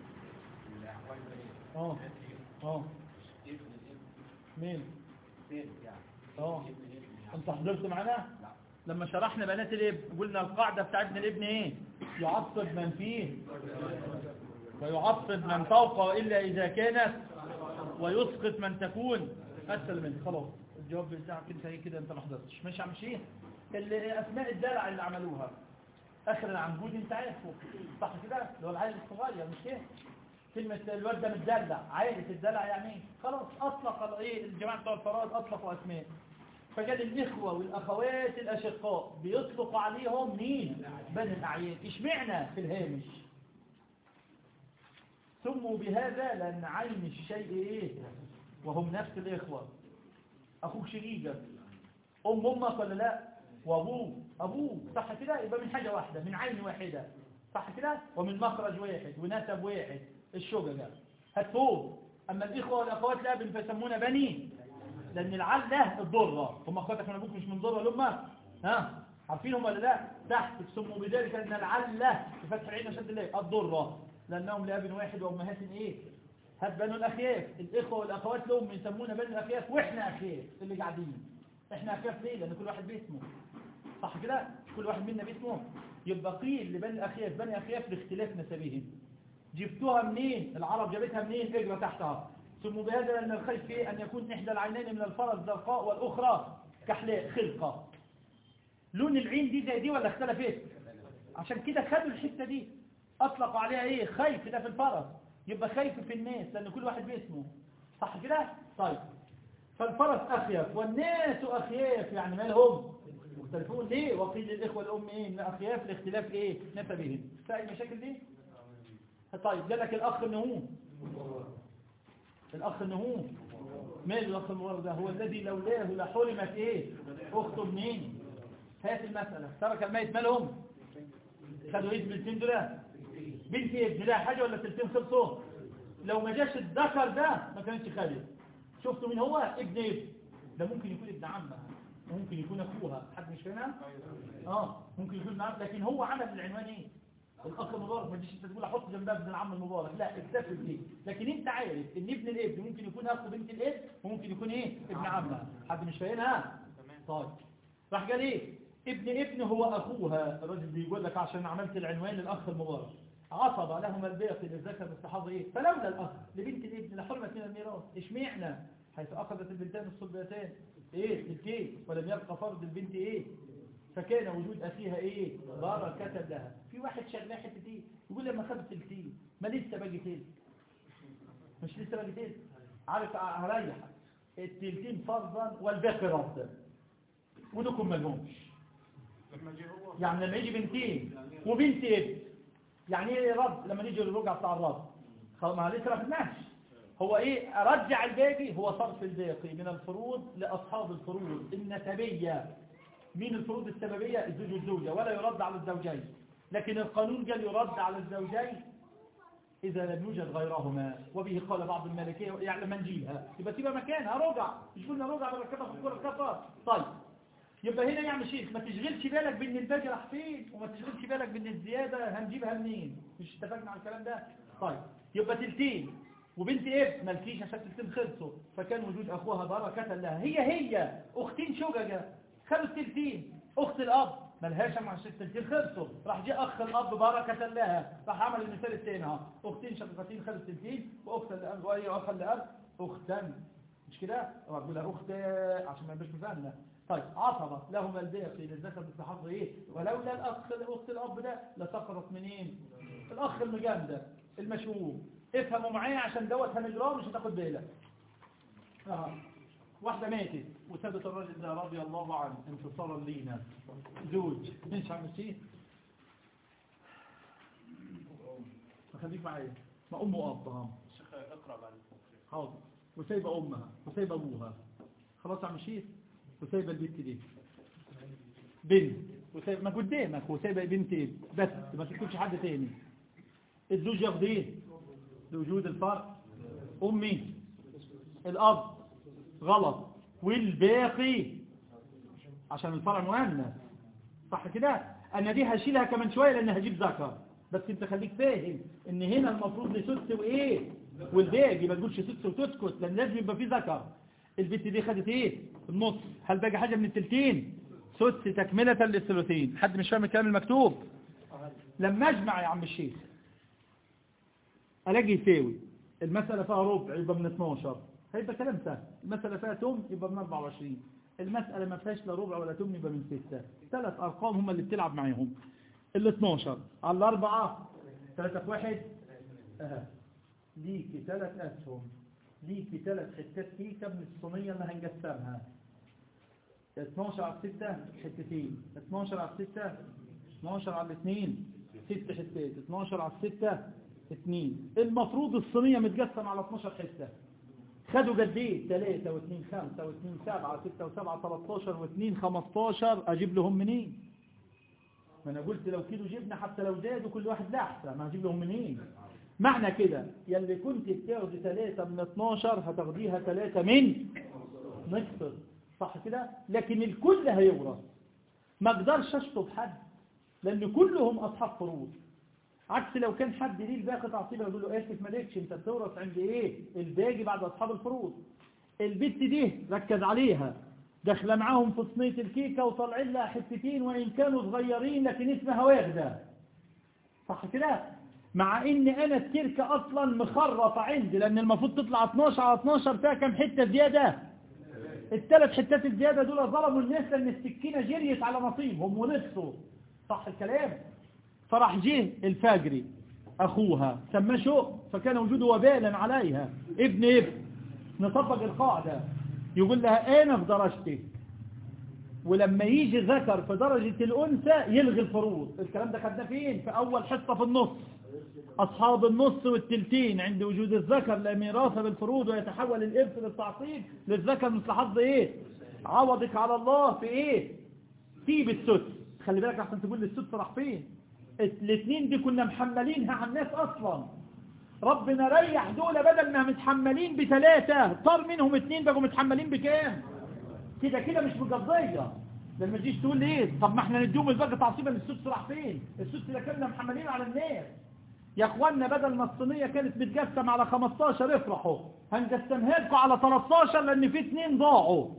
اه اه مين اه انت حضرت معانا لما شرحنا بنات الابن قلنا القاعدة بتاعتنا الابن ايه يعصب من فيه ويعصب من فوقه إلا إذا كانت ويسقط من تكون أسفل منه خلاص الجواب بتاعك انت ايه كده انت ما حضرتش ماشي عم شيء اسماء الدلع اللي عملوها اخر العنقود انت عارفه صح كده اللي هو العيل الصغير مش كده كلمة الواد ده متدلع عائلة الدلع يعني ايه خلاص اطلق ايه الجماعة بتوع الفرائض اطلقوا اسماء فجاد الاخوة والاخوات الاشقاء بيطلق عليهم مين بني الاعيان اشمعنا في الهامش سموا بهذا لان عين الشيء ايه وهم نفس الاخوة اخوك شقيقك ام امك ولا لا وابوه ابوه صح كده يبقى من حاجة واحدة من عين واحدة صح كده ومن مخرج واحد ونسب واحد الشجرة هتفوق اما الاخوة والاخوات لا فيسمونا بني لان العلة الضرة هم اخواتك من ابوك مش من ضرة لامك ها عارفينهم ولا لا تحت سموا بذلك ان العلة بفتح العين شد الله الضرة لانهم لاب واحد وامهات ايه هات بنو الاخياف الاخوة والاخوات لهم يسمونا بنو الاخياف واحنا اخياف اللي قاعدين احنا اخياف ليه لان كل واحد باسمه صح كده كل واحد منا باسمه يبقى قيل لبني الاخياف بني اخياف لاختلاف نسبهم جبتوها منين العرب جابتها منين اجرى تحتها ثم بهذا لأن الخيف فيه أن يكون إحدى العينين من الفرس زرقاء والأخرى كحلاء خلقة لون العين دي زي دي ولا اختلفت عشان كده خدوا الحتة دي أطلقوا عليها إيه خيف ده في الفرس يبقى خيف في الناس لأن كل واحد باسمه صح كده طيب فالفرس أخيف والناس أخياف يعني مالهم مختلفون ليه وقيل للإخوة الأم إيه من أخياف لاختلاف إيه نسبهم فأي مشاكل دي طيب جالك الأخ النهوم الأخ النهوم مال الأخ المبارك ده هو الذي لولاه لحرمت إيه أخته منين هات المسألة ترك الميت مالهم خدوا إيه بنتين دول بنت ابن لا حاجة ولا تلتين خلصوا لو ما جاش الذكر ده ما كانش خالد شفتوا مين هو ابن ابن ده ممكن يكون ابن عمها ممكن يكون أخوها حد مش فاهمها اه ممكن يكون ابن عمها لكن هو عمل العنوان ايه الاخ المبارك ما تجيش انت تقول احط جنبها ابن العم المبارك لا اكتفي بيه لكن انت عارف ان ابن الابن ممكن يكون اخو بنت الابن وممكن يكون ايه ابن عمها حد مش فاهمها طيب راح قال ايه ابن ابن هو اخوها الراجل بيقول لك عشان عملت العنوان للاخ المبارك عصب لهما الباقي للذكر باستحاض ايه فلولا الاخ لبنت الابن لحرمت من الميراث اشمعنا حيث اخذت البنتان الصلبتان ايه الكيس ولم يبقى فرض البنت ايه فكان وجود أخيها إيه بركة لها في واحد شغلاه حتة إيه يقول لما خدت التين ما لسه باقي تين مش لسه باقي تين عارف هريح التلتين فرضا والباقي ردا ودكم ملهمش يعني لما يجي بنتين وبنت ابن يعني ايه رد لما نيجي للرجع بتاع الرد خلاص ما لسه ما خدناش هو ايه رجع الباقي هو صرف الباقي من الفروض لاصحاب الفروض النسبيه مين الفروض السببية الزوج والزوجة ولا يرد على الزوجين لكن القانون قال يرد على الزوجين إذا لم يوجد غيرهما وبه قال بعض المالكية يعني منجيها يبقى تبقى مكانها رجع مش قلنا رجع بركبها في الكرة الكفر طيب يبقى هنا يعمل شيء ما تشغلش بالك بان الباقي راح فين وما تشغلش بالك بان الزيادة هنجيبها منين مش اتفقنا على الكلام ده طيب يبقى تلتين وبنت ابن مالكيش عشان تلتين خلصوا فكان وجود اخوها بركة لها هي هي اختين شججة خدوا التلتين اخت الاب ملهاش مع التلتين خلصوا راح جاء اخ الاب بركة لها راح عمل المثال الثاني اهو اختين شقيقتين خدوا التلتين واخت الاب واي اخ الاب اختان مش كده هو بيقول لها اخت عشان ما يبقاش مثالنا طيب عصبة لهما الباقي للذكر مثل حظ ايه ولولا الاخ الاخت الاب ده لسقطت منين الاخ المجامده المشهوم افهموا معايا عشان دوت هنجراه مش هتاخد بالك اه واحدة ماتت وسابت الراجل ده رضي الله عنه انتصارا لينا زوج مش عم شيء خليك معايا ما امه واب اه الشيخ اقرا بعد حاضر وسايبه امها وسايبه ابوها خلاص عم شيء وسايبه البنت دي بنت وسايبه ما قدامك وسايبه بنت إيه؟ بس ما تكتبش حد تاني الزوج ياخد ايه لوجود الفرق امي الاب غلط والباقي عشان الفرع مؤنث صح كده انا دي هشيلها كمان شويه لان هجيب ذكر بس انت خليك فاهم ان هنا المفروض لسدس وايه والباقي ما تقولش سدس وتسكت لان لازم يبقى في ذكر البت دي خدت ايه النص هل باقي حاجه من التلتين سدس تكمله للثلثين حد مش فاهم الكلام المكتوب لما اجمع يا عم الشيخ الاقي يساوي المسألة فيها ربع يبقى من 12 هيبقى كلام سهل المسألة فيها تم يبقى من 24 المسألة ما فيهاش لا ربع ولا تم يبقى من 6 ثلاث أرقام هم اللي بتلعب معاهم ال 12 على الأربعة 3 في 1 أها ليكي ثلاث أسهم ليكي ثلاث حتات كيكة من الصينية اللي هنقسمها 12 على 6 حتتين 12 على 6 12 على 2 6 حتات 12 على 6 2 المفروض الصينية متقسم على 12 حتة خدوا قد ايه 3 و2 5 و2 7 6 و7 13 و2 15 اجيب لهم منين ما انا قلت لو كيلو جبنه حتى لو زادوا كل واحد لحسه ما هجيب لهم منين معنى كده يلي كنت بتاخدي 3 من 12 هتاخديها 3 من نصف صح كده لكن الكل هيورث ما اقدرش اشطب حد لان كلهم اصحاب فروض عكس لو كان حد ليه الباقي تعصيبه يقول له اسف مالكش انت بتورث عند ايه الباقي بعد اصحاب الفروض البت دي ركز عليها داخله معاهم في صينيه الكيكه وطالعين لها حتتين وان كانوا صغيرين لكن اسمها واخده صح كده مع ان انا التركه اصلا مخرطه عندي لان المفروض تطلع 12 على 12 فيها كام حته زياده الثلاث حتات الزياده دول ظلموا الناس لان السكينه جريت على نصيبهم ونصفوا صح الكلام فراح جه الفاجري أخوها سماه شو فكان وجوده وبالا عليها ابن ابن نطبق القاعدة يقول لها أنا في درجتي ولما يجي ذكر في درجة الأنثى يلغي الفروض الكلام ده خدناه فين في أول حصة في النص أصحاب النص والتلتين عند وجود الذكر لا ميراث بالفروض ويتحول الإرث للتعصيب للذكر مثل حظ إيه عوضك على الله في إيه في بالسدس خلي بالك عشان تقول لي السدس راح فين الاثنين دي كنا محملينها على الناس اصلا ربنا ريح دول بدل ما متحملين بثلاثة طار منهم اثنين بقوا متحملين بكام كده كده مش مقضية لما تجيش تقول لي ايه طب ما احنا نديهم الباقي تعصيبا السدس راح فين السدس ده كنا محملين على الناس يا اخوانا بدل ما الصينية كانت بتقسم على 15 افرحوا هنقسمها لكم على 13 لان في اثنين ضاعوا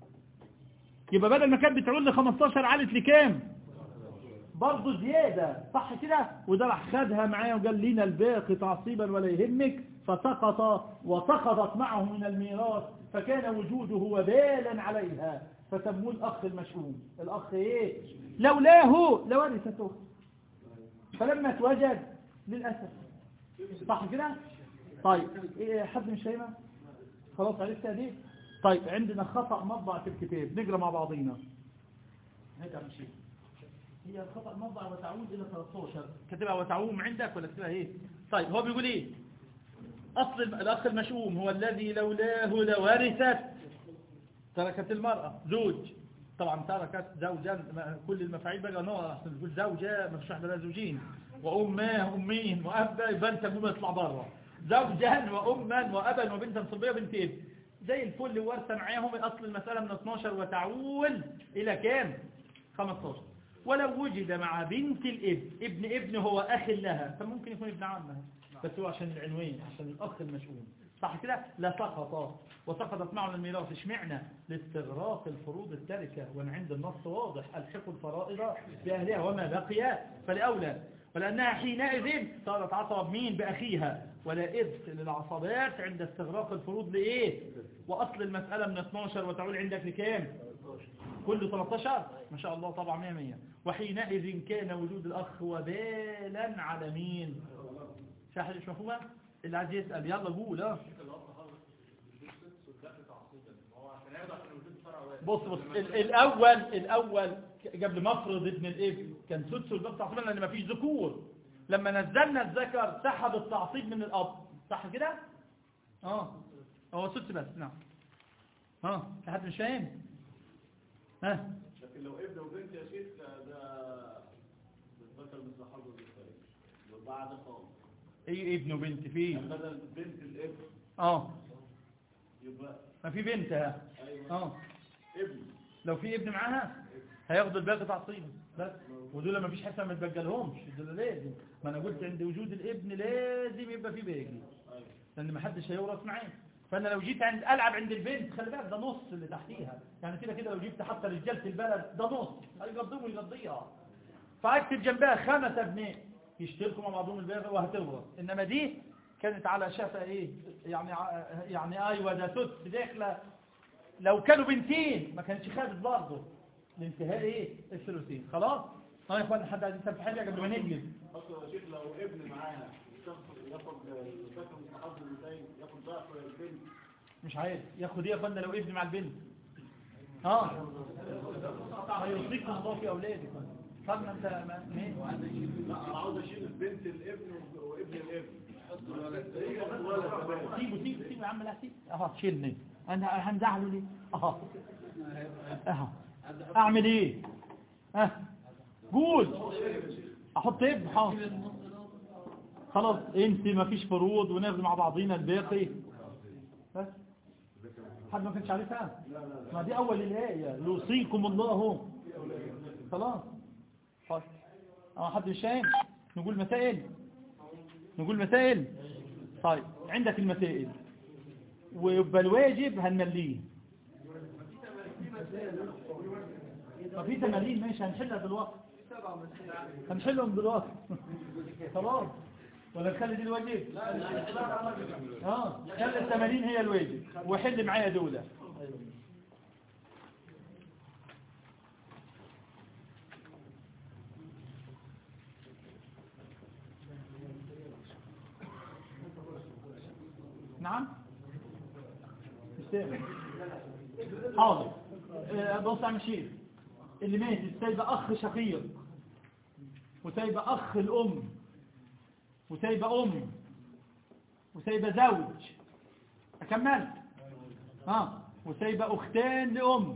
يبقى بدل ما كانت بتعود ل 15 علت لكام برضه زيادة صح كده وده راح خدها معايا وقال لنا الباقي تعصيبا ولا يهمك فسقط وسقطت معه من الميراث فكان وجوده وبالا عليها فسموه الأخ المشؤوم الأخ إيه لولاه لورثته فلما توجد للأسف صح كده طيب إيه حد مش فاهمها خلاص عرفتها دي طيب عندنا خطأ مطبع في الكتاب نقرأ مع بعضينا هيك عم شيء هي الخطأ مطبع وتعود إلى 13 كتبها وتعوم عندك ولا كتبها إيه طيب هو بيقول إيه أصل الأخ المشؤوم هو الذي لولاه لورثت تركت المرأة زوج طبعا تركت زوجا كل المفاعيل بقى نوع أحسن تقول زوجة ما فيش واحدة لها زوجين وأماه أمين وأبا يبقى أنت مو يطلع بره زوجا وأما وأبا وبنتا صبية بنتين زي الفل وارثة معاهم أصل المسألة من 12 وتعول إلى كام 15 ولو وجد مع بنت الابن ابن ابن هو أخ لها فممكن يكون ابن عمها بس هو عشان العنوان عشان الأخ المشؤوم صح كده لا سقط وسقطت معنا الميراث اشمعنا لاستغراق الفروض التركة وان عند النص واضح الحقوا الفرائض بأهلها وما بقي فلأولى ولأنها حينئذ صارت عصب مين بأخيها ولا إرث للعصبات عند استغراق الفروض لإيه وأصل المسألة من 12 وتعود عندك لكام كل 13 ما شاء الله طبعا 100 100 وحينئذ كان وجود الأخ وبالا على مين شاحل مش مفهومة اللي عايز يسأل يلا قول اه بص بص ال- الأول الأول قبل ما افرض ابن الابن كان سدس والباقي تعصيبا لأن ما فيش ذكور لما نزلنا الذكر سحب التعصيب من الأب صح كده؟ اه هو سدس بس نعم اه في حد مش فاهم؟ ها لكن لو ابن وبنت يا شيخ ده بتذكر مثل حظ الزكاة وبعد خالص ايه ابن وبنت يعني فيه بدل بنت الابن اه يبقى ما في بنت ها ايوه اه ابن لو في ابن معاها هياخدوا الباقي تعصيبا بس ودول ما فيش حسن ما تبجلهمش دول لازم ما انا قلت عند وجود الابن لازم يبقى في باقي ايوه لان ما حدش هيورث معاه فانا لو جيت عند العب عند البنت خلي بالك ده نص اللي تحتيها يعني كده كده لو جبت حتى رجاله البلد ده نص هيقضيهم ويقضيها فاكتب جنبها خمسه ابناء يشتركوا مع بعضهم الباقي وهتورث انما دي كانت على شفا ايه يعني ع- يعني ايوه ده سدس داخله لو كانوا بنتين ما كانش خدت برضه لانتهاء ايه الثلثين خلاص اه يا اخوان حد عايز يسال حاجه قبل ما نجلب اصلا يا شيخ لو ابن معانا الشخص ياخد الذكر مثل حظ الانثيين ياخد ضعف البنت مش عارف ياخد ايه يا اخوانا لو ابن مع البنت اه ما يوصيكم الله في اولادكم طب ما انت ما مين لا انا عاوز اشيل البنت الابن وابن الابن هي ولد كمان سيبه سيبه سيبه يا عم لا سيبه اها شيلني انا هنزعله ليه اها اها اعمل ايه ها قول احط ابن حاضر خلاص انت ما فيش فروض وناخد مع بعضينا الباقي بس حد ما كانش عارفها ما دي اول الايه يوصيكم الله خلاص طيب اه حد مش فاهم نقول مسائل نقول مسائل طيب عندك المسائل ويبقى الواجب هنمليه ما في تمارين ماشي هنحلها دلوقتي هنحلهم دلوقتي خلاص ولا نخلي دي الواجب اه خلي التمارين هي الواجب وحل معايا دولة نعم مش سامع حاضر آه، بص عم شيخ اللي ماتت سايبه اخ شقيق وسايبه اخ الام وسايبه ام وسايبه زوج اكمل ها وسايبه اختان لام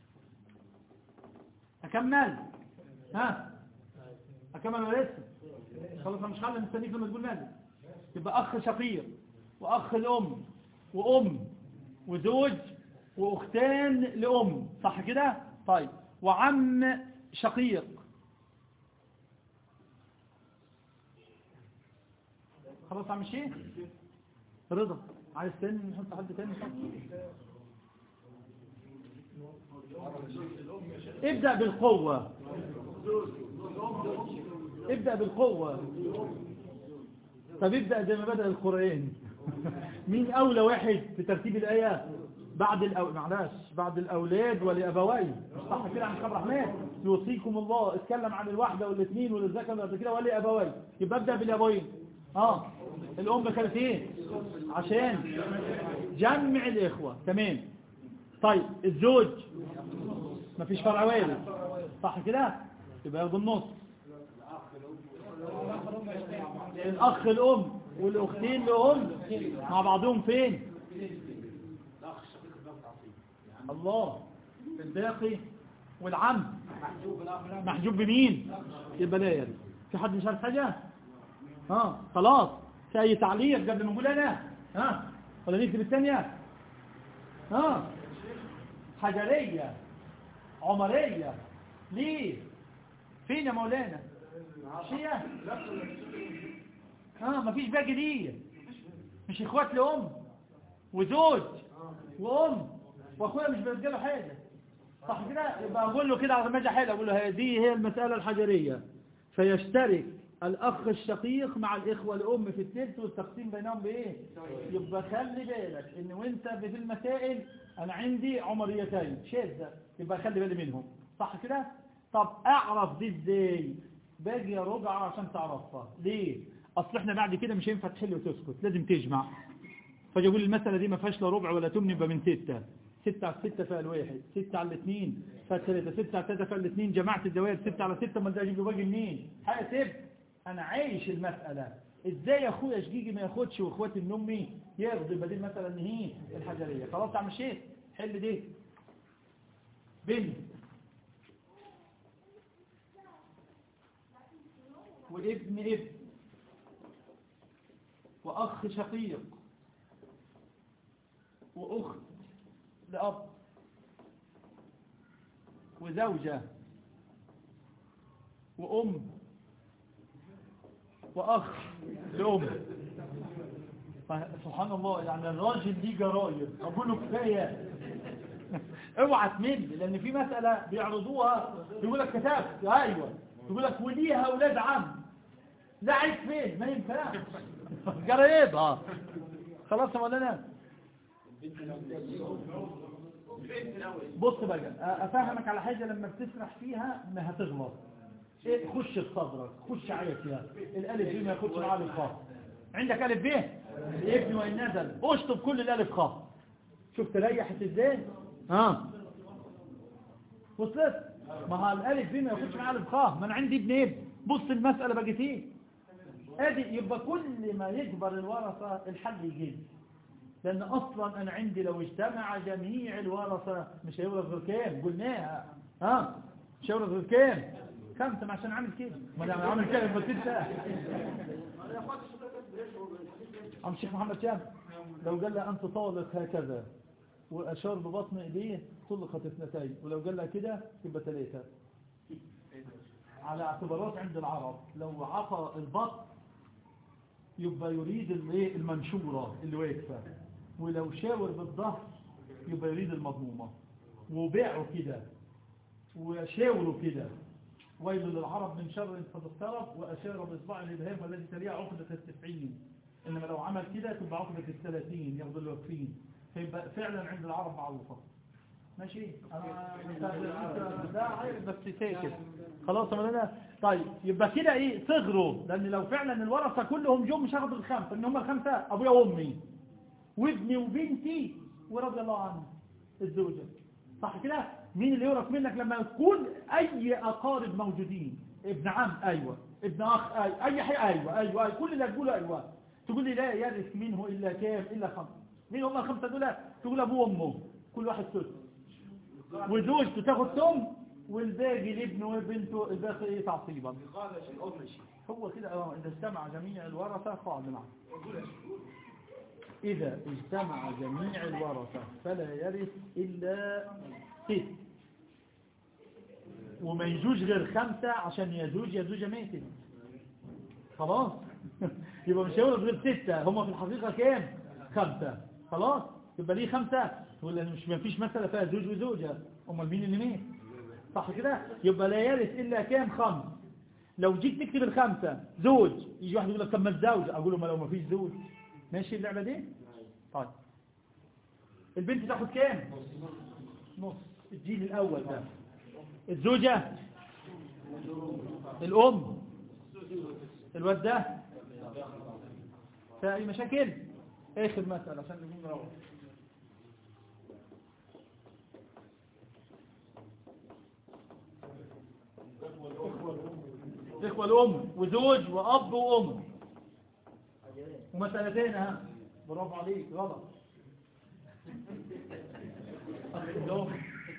اكمل ها اكمل ولا لسه خلاص أنا مش خلي مستنيك لما تقول مالك يبقى اخ شقيق واخ الام وام وزوج واختان لام صح كده طيب وعم شقيق خلاص عم الشيخ رضا عايز تاني نحط حد تاني ابدأ بالقوة ابدأ بالقوة طب ابدأ زي ما بدأ القرآن مين أولى واحد في ترتيب الآية بعد الأو... معلش بعد الأولاد ولأبوين مش صح كده عن خبر رحمن يوصيكم الله اتكلم عن الواحدة والاثنين والذكر بعد كده ولأبوين يبقى ابدأ بالأبوين اه الأم كانت ايه عشان جمع الإخوة تمام طيب الزوج مفيش فرع وارث صح كده يبقى ياخد النص الأخ الأم والأختين لأم مع بعضهم فين الله الباقي والعم محجوب بمين يبقى لا يرث في حد مش عارف حاجة ها خلاص في أي تعليق قبل ما نقول أنا ها ولا نكتب الثانية ها حجرية عمرية ليه فين يا مولانا شيعة اه مفيش بقى جديد مش اخوات لأم وزوج وأم واخويا مش بيرجله حاجة صح كده يبقى اقول له كده على ما اجي حاجه اقول له هذه هي المسألة الحجرية فيشترك الأخ الشقيق مع الإخوة الأم في التلت والتقسيم بينهم بإيه يبقى خلي بالك إن وانت في المسائل أنا عندي عمريتين شاذة يبقى خلي بالي منهم صح كده طب أعرف دي إزاي باجي رجعة عشان تعرفها ليه أصل إحنا بعد كده مش هينفع تحل وتسكت لازم تجمع فاجي اقول المسألة دي ما فيهاش لا ربع ولا تمن يبقى من ستة ستة على ستة فيها الواحد ستة على الاثنين فيها الثلاثة ستة على ثلاثة فيها الاثنين جمعت الدوائر ستة على ستة ما ده اجيب له باقي منين حاسب انا عايش المسألة ازاي يا اخويا شقيقي ما ياخدش واخواتي من امي ياخدوا يبقى دي المسألة ان هي الحجرية خلاص تعمل شيء حل دي بنت وابن ابن واخ شقيق وأخت لأب وزوجة وأم وأخ لأم سبحان الله يعني الراجل دي جراير أقول له كفاية اوعى تمل لأن في مسألة بيعرضوها يقول لك كتاب أيوة يقول لك وليها أولاد عم لا عيب فين ما ينفعش جرايب اه خلاص يا مولانا بص بقى افهمك على حاجة لما بتسرح فيها ما هتغلط ايه خش في صدرك خش عيط فيها الالف دي ما ياخدش معاه الخاء عندك الف ب ابن وان نزل اشطب كل الالف خاء شوف تريحت ازاي ها وصلت ما هو الالف دي ما ياخدش معاه الف خاء ما انا عندي ابن ابن بص المسألة بقت ايه ادي يبقى كل ما يكبر الورثة الحل يجيب لأن أصلا أنا عندي لو اجتمع جميع الورثة مش هيورث غير كام قلناها ها مش هيورث غير كام خمسة عشان عامل كده ما انا عامل كده يبقى ستة عم الشيخ محمد شام لو قال لها أنت طالق هكذا وأشار ببطن إيديه طلقت اثنتين ولو قال لها كده يبقى ثلاثة على اعتبارات عند العرب لو عطى البطن يبقى يريد الايه المنشورة اللي واقفة ولو شاور بالظهر يبقى يريد المضمومة وبيعوا كده وشاوروا كده ويل للعرب من شر قد اقترب وأشار بإصبع الإبهام والذي تليها عقدة التسعين إنما لو عمل كده تبقى عقدة الثلاثين ياخد الوقفين فيبقى فعلا عند العرب معروفة ماشي انا ده عارف بس ساكت خلاص يا مولانا طيب يبقى كده ايه صغروا لان لو فعلا الورثه كلهم جم مش هاخد الخمسه ان هم الخمسه ابويا وامي وابني وبنتي ورضي الله عنه الزوجه صح كده مين اللي يورث منك لما يكون اي اقارب موجودين ابن عم ايوه ابن اخ اي اي حي ايوه ايوه, أيوة. كل اللي تقوله ايوه تقول لي لا يرث منه الا كام الا خمسه مين هم الخمسه دول تقول ابوه وامه كل واحد سدس وزوجته تاخد ثم والباقي لابنه وبنته الباقي ايه تعصيبا هو كده اه اذا اجتمع جميع الورثة خاضنا اذا اجتمع جميع الورثة فلا يرث الا ست وما يجوز غير خمسة عشان يزوج يزوج ميتة خلاص يبقى مش هيورث غير ستة هما في الحقيقة كام خمسة خلاص يبقى ليه خمسة تقول لأن مش ما فيش مسألة فيها زوج وزوجة امال مين اللي مين صح كده يبقى لا يرث إلا كام خمس لو جيت تكتب الخمسة زوج يجي واحد يقول لك طب ما الزوج أقول له ما لو ما فيش زوج ماشي اللعبة دي طيب البنت تاخد كام نص الجيل الأول ده الزوجة الأم الواد ده فأي مشاكل آخر مسألة عشان نقوم نروح إخوة الأم وزوج وأب وأم ومسألتين ها برافو عليك غلط أخ الأم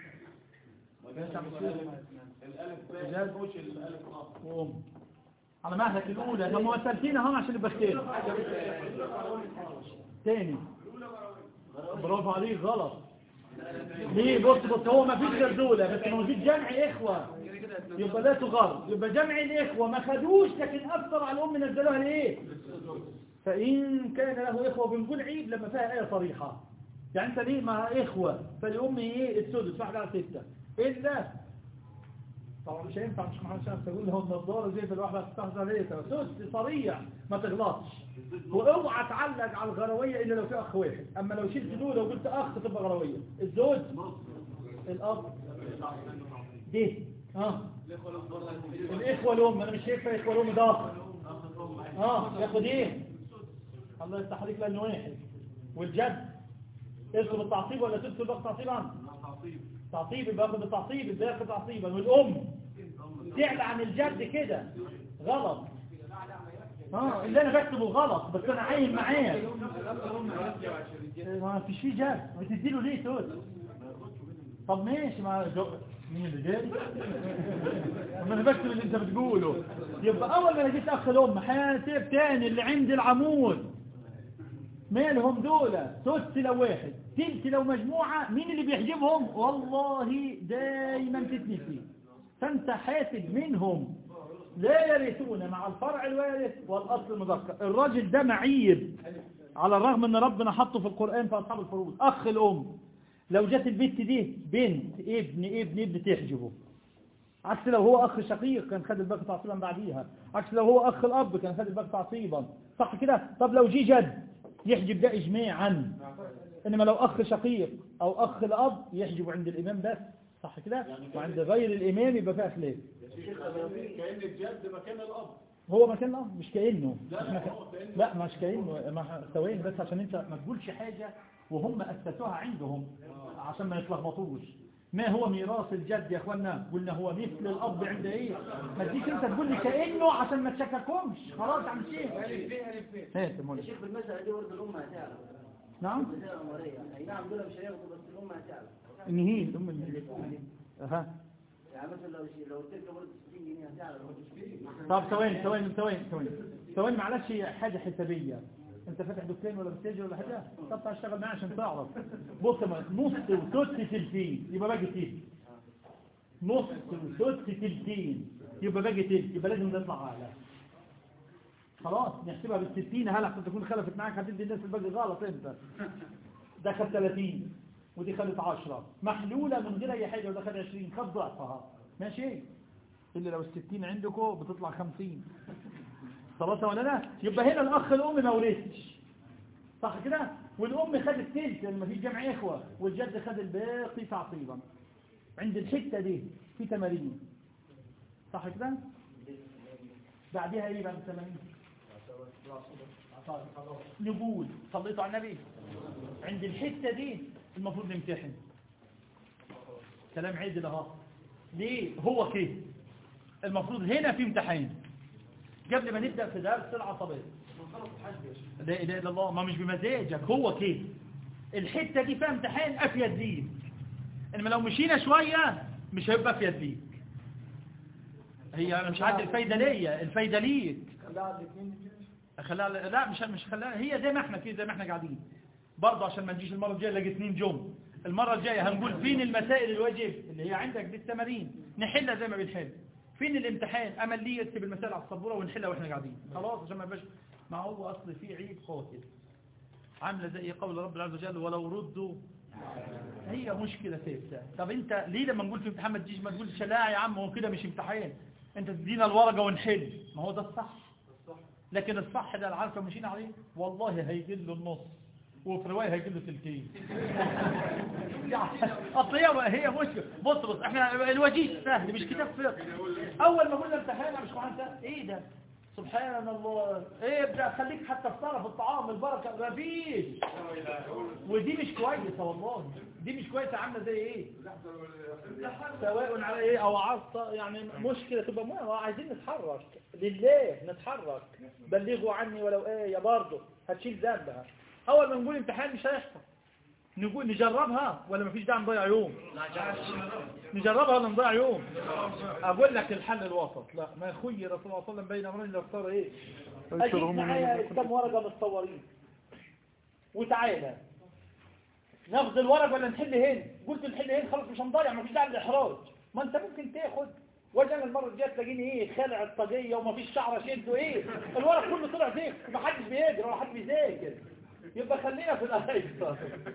الألف باء مش الألف آخر وأم على مهلك الأولى لما مسألتين هم عشان البختين تاني برافو عليك غلط ليه بص بص هو ما فيش غير دولة بس موجود جمع إخوة يبقى ده تغر يبقى جمع الإخوة ما خدوش لكن أكثر على الأم نزلوها لإيه فإن كان له إخوة بنقول عيب لما فيها آية صريحة يعني أنت ليه مع إخوة فالأم إيه السدس واحد على ستة إلا طبعا مش هينفع مش محمد شمس تقول له النظارة زي في الواحدة تستخدم عليه سدس صريح ما تغلطش واوعى تعلق على الغروية إلا لو في أخ واحد أما لو شلت دول وقلت أخ تبقى غروية الزوج الأب دي اه الإخوة الأم أنا مش شايفها إخوة الأم ده أخ اه ياخد إيه الله يفتح عليك لأنه واحد والجد يدخل بالتعصيب ولا تدخل بقى تعصيبا تعصيب يبقى ياخد بالتعصيب ازاي ياخد تعصيبا والأم تعلى عن الجد كده غلط اه اللي انا بكتبه غلط بس انا عايل معاه ما فيش فيه جد بتديله ليه تقول طب ماشي ما جو... مين اللي جاي اما انا بكتب اللي انت بتقوله يبقى اول ما جيت اخ الام حاسب تاني اللي عند العمود مالهم دول ثلث لو واحد تلت لو مجموعة مين اللي بيحجبهم والله دايما تتنسي فانت حاسب منهم لا يرثون مع الفرع الوارث والأصل المذكر الراجل ده معيب على الرغم ان ربنا حطه في القرآن في أصحاب الفروض أخ الأم لو جت البنت دي بنت ابن ابن ابن تحجبه عكس لو هو أخ شقيق كان خد الباقي تعصيبا بعديها عكس لو هو أخ الأب كان خد الباقي تعصيبا صح كده طب لو جي جد يحجب ده إجماعا إنما لو أخ شقيق أو أخ الأب يحجب عند الإمام بس صح كده وعند غير الإمام يبقى فيها خلاف كأن الجد مكان الأب هو مكان الأب مش كأنه لا، مش لا، مكان هو كأنه. لا مش كأنه ما- ثواني بس عشان انت ما تقولش حاجة وهم أسسوها عندهم عشان ما يتلخبطوش ما هو ميراث الجد يا اخوانا قلنا هو مثل الأب عند ايه ما تجيش انت تقول لي كأنه عشان ما تشككهمش خلاص عم شيخ هات يا مولانا. الشيخ بالمسألة دي برضه الأم هتعرف نعم المسألة الأمرية أي نعم دول مش هياخدوا بس الأم هتعرف ان هي الأم اللي اها يعني مثلا لو لو التركة برضه 60 جنيه هتعرف طب ثواني ثواني ثواني ثواني ثواني معلش حاجة حسابية انت فاتح دكان ولا بتاجر ولا حاجة طب تعال اشتغل معايا عشان تعرف بص يا مان، نص وثلث تلتين يبقى باقي تلت نص وثلث تلتين يبقى باقي تلت يبقى لازم تطلع اعلى خلاص نحسبها بالستين هل عشان تكون خلفت معاك هتدي الناس الباقي غلط انت ده خد 30 ودي خدت 10 محلولة من غير اي حاجة وده خد 20 خد ضعفها ماشي إلا لو الستين عندكم بتطلع خمسين خلاص ولا لا يبقى هنا الأخ الأم ما ورثش صح كده والأم خدت تلت لأن مفيش جمع إخوة والجد خد الباقي تعصيبا عند الحتة دي في تمارين صح كده بعدها ايه بعد التمارين نقول صليتوا على النبي عند الحتة دي المفروض نمتحن كلام عدل اهو ليه هو كده المفروض هنا في امتحان قبل ما نبدأ في درس العصبية لا إله إلا الله ما مش بمزاجك هو كده الحتة دي فيها امتحان أفيد ليك إنما لو مشينا شوية مش هيبقى أفيد ليك هي أنا مش عارف الفايدة ليا الفايدة ليك خلاها لا مش مش خلاها هي زي ما احنا كده زي ما احنا قاعدين برضه عشان ما نجيش المرة الجاية نلاقي اثنين جم المرة الجاية هنقول فين المسائل الواجب اللي هي عندك دي التمارين نحلها زي ما بنحل فين الامتحان امل لي يكتب المسائل على السبوره ونحلها واحنا قاعدين خلاص عشان ما يبقاش ما هو اصل في عيب قاتل عامله زي قول رب العز وجل ولو ردوا هي مشكله ثابته طب انت ليه لما نقول في امتحان ما تجيش ما تقولش لا يا عم هو كده مش امتحان انت تدينا الورقه ونحل ما هو ده الصح لكن الصح ده العارفه ماشيين عليه والله هيجي له النص وفي روايه هيجي له تلتين اصل هي هي مشكله بص بص احنا الوجيز سهل مش كتاب فقه اول ما قلنا امتحان مش معنى سهل ايه ده سبحان الله ايه ابدا خليك حتى في طرف الطعام البركه ما فيش ودي مش كويسه والله دي مش كويسه عامله زي ايه سواء على ايه او عصا يعني مشكله تبقى مو عايزين نتحرك لله نتحرك بلغوا عني ولو ايه برضه هتشيل ذنبها اول ما نقول امتحان مش هيحصل نقول نجربها ولا مفيش داعي نضيع يوم نجربها ولا نضيع يوم اقول لك الحل الوسط لا ما يخي رسول الله صلى الله عليه وسلم بين امرين اختار ايه اجيب معايا كم ورقه متصورين وتعالى ناخد الورق ولا نحل هنا قلت نحل هنا خلاص مش هنضيع مفيش داعي للاحراج ما انت ممكن تاخد واجي انا المره الجايه تلاقيني ايه خالع الطاقيه ومفيش شعر شده ايه الورق كله طلع فيك محدش بيجري ولا حد بيذاكر يبقى خلينا في الايسر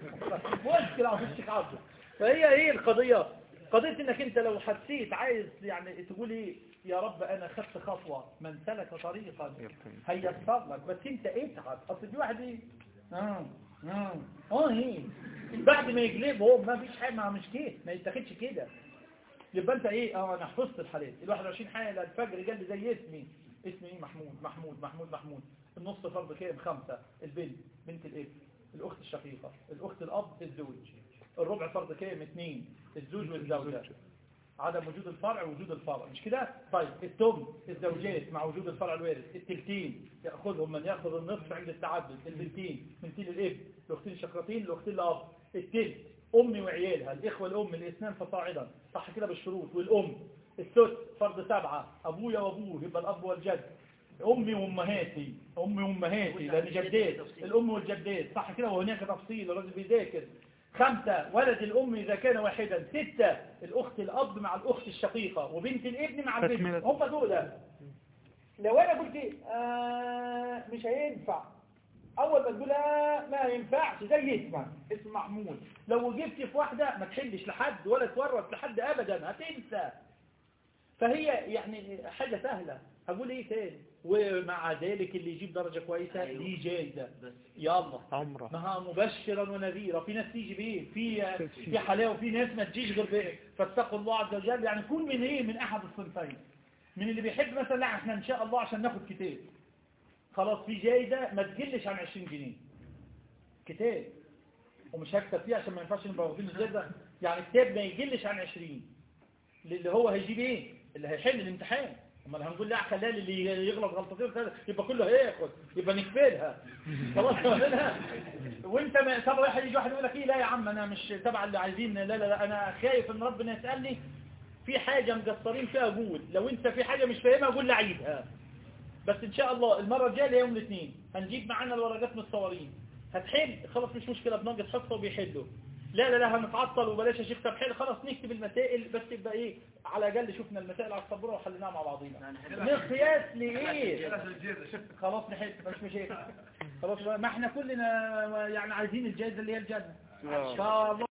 مشكله على الشيخ عبده فهي ايه القضيه قضيه انك انت لو حسيت عايز يعني تقول ايه يا رب انا خدت خطوه من سلك طريقا هيسر لك بس انت اتعب اصل في واحد ايه اه اه اه ايه بعد ما يجلبهم ما فيش حاجه ما مش كده ما يتاخدش كده يبقى انت ايه اه انا حفظت الحالات ال 21 حاله الفجر جنب زي اسمي اسمي ايه محمود محمود محمود محمود النص فرض كام خمسة البنت بنت الاب الاخت الشقيقة الاخت الاب الزوج الربع فرض كام اثنين الزوج والزوجة عدم وجود الفرع ووجود الفرع مش كده طيب التم الزوجات مع وجود الفرع الوارث التلتين ياخذهم من ياخذ النصف عند التعدد البنتين بنتين الاب الاختين الشقيقتين الاختين الاب التلت امي وعيالها الاخوه الام الاثنان فصاعدا صح كده بالشروط والام الثلث فرض سبعة ابويا وابوه يبقى الاب والجد امي وامهاتي امي وامهاتي لان جدات الام والجدات صح كده وهناك تفصيل الراجل بيذاكر خمسة ولد الأم إذا كان واحدا ستة الأخت الأب مع الأخت الشقيقة وبنت الابن مع البنت تكملة. هم دول لو أنا قلت آه مش هينفع أول ما تقول آه ما ينفعش زي اسمك اسم محمود لو جبت في واحدة ما تحلش لحد ولا تورط لحد أبدا هتنسى فهي يعني حاجة سهلة هقول ايه تاني ومع ذلك اللي يجيب درجة كويسة أيوه. ليه جايزة بس يلا عمرة ما مبشرا ونذيرا في ناس تيجي بايه في في حلاوه وفي ناس ما تجيش غير بايه فاتقوا الله عز وجل يعني كون من ايه من احد الصنفين من اللي بيحب مثلا لا احنا ان شاء الله عشان ناخد كتاب خلاص في جايزه ما تقلش عن 20 جنيه كتاب ومش هكتب فيه عشان ما ينفعش نبقى واخدين الجايزه يعني كتاب ما يقلش عن 20 اللي هو هيجيب ايه اللي هيحل الامتحان امال هنقول لا خلال اللي يغلط غلطتين كده يبقى كله هياخد يبقى نكفلها خلاص نعملها وانت ما طب واحد يجي واحد يقول لك ايه لا يا عم انا مش تبع اللي عايزين لا لا لا انا خايف ان ربنا يسالني في حاجه مقصرين فيها قول لو انت في حاجه مش فاهمها قول لي عيدها بس ان شاء الله المره الجايه اللي هي يوم الاثنين هنجيب معانا الورقات متصورين هتحل خلاص مش مشكله بنقص حصه وبيحلوا لا لا لا هنتعطل وبلاش يا شيخ طب حل خلاص نكتب المسائل بس يبقى ايه على الاقل شفنا المسائل على السبوره وحليناها مع بعضينا مقياس لايه خلاص نحل مش مشاكل خلاص ما احنا كلنا يعني عايزين الجائزه اللي هي الجنه آه. فالله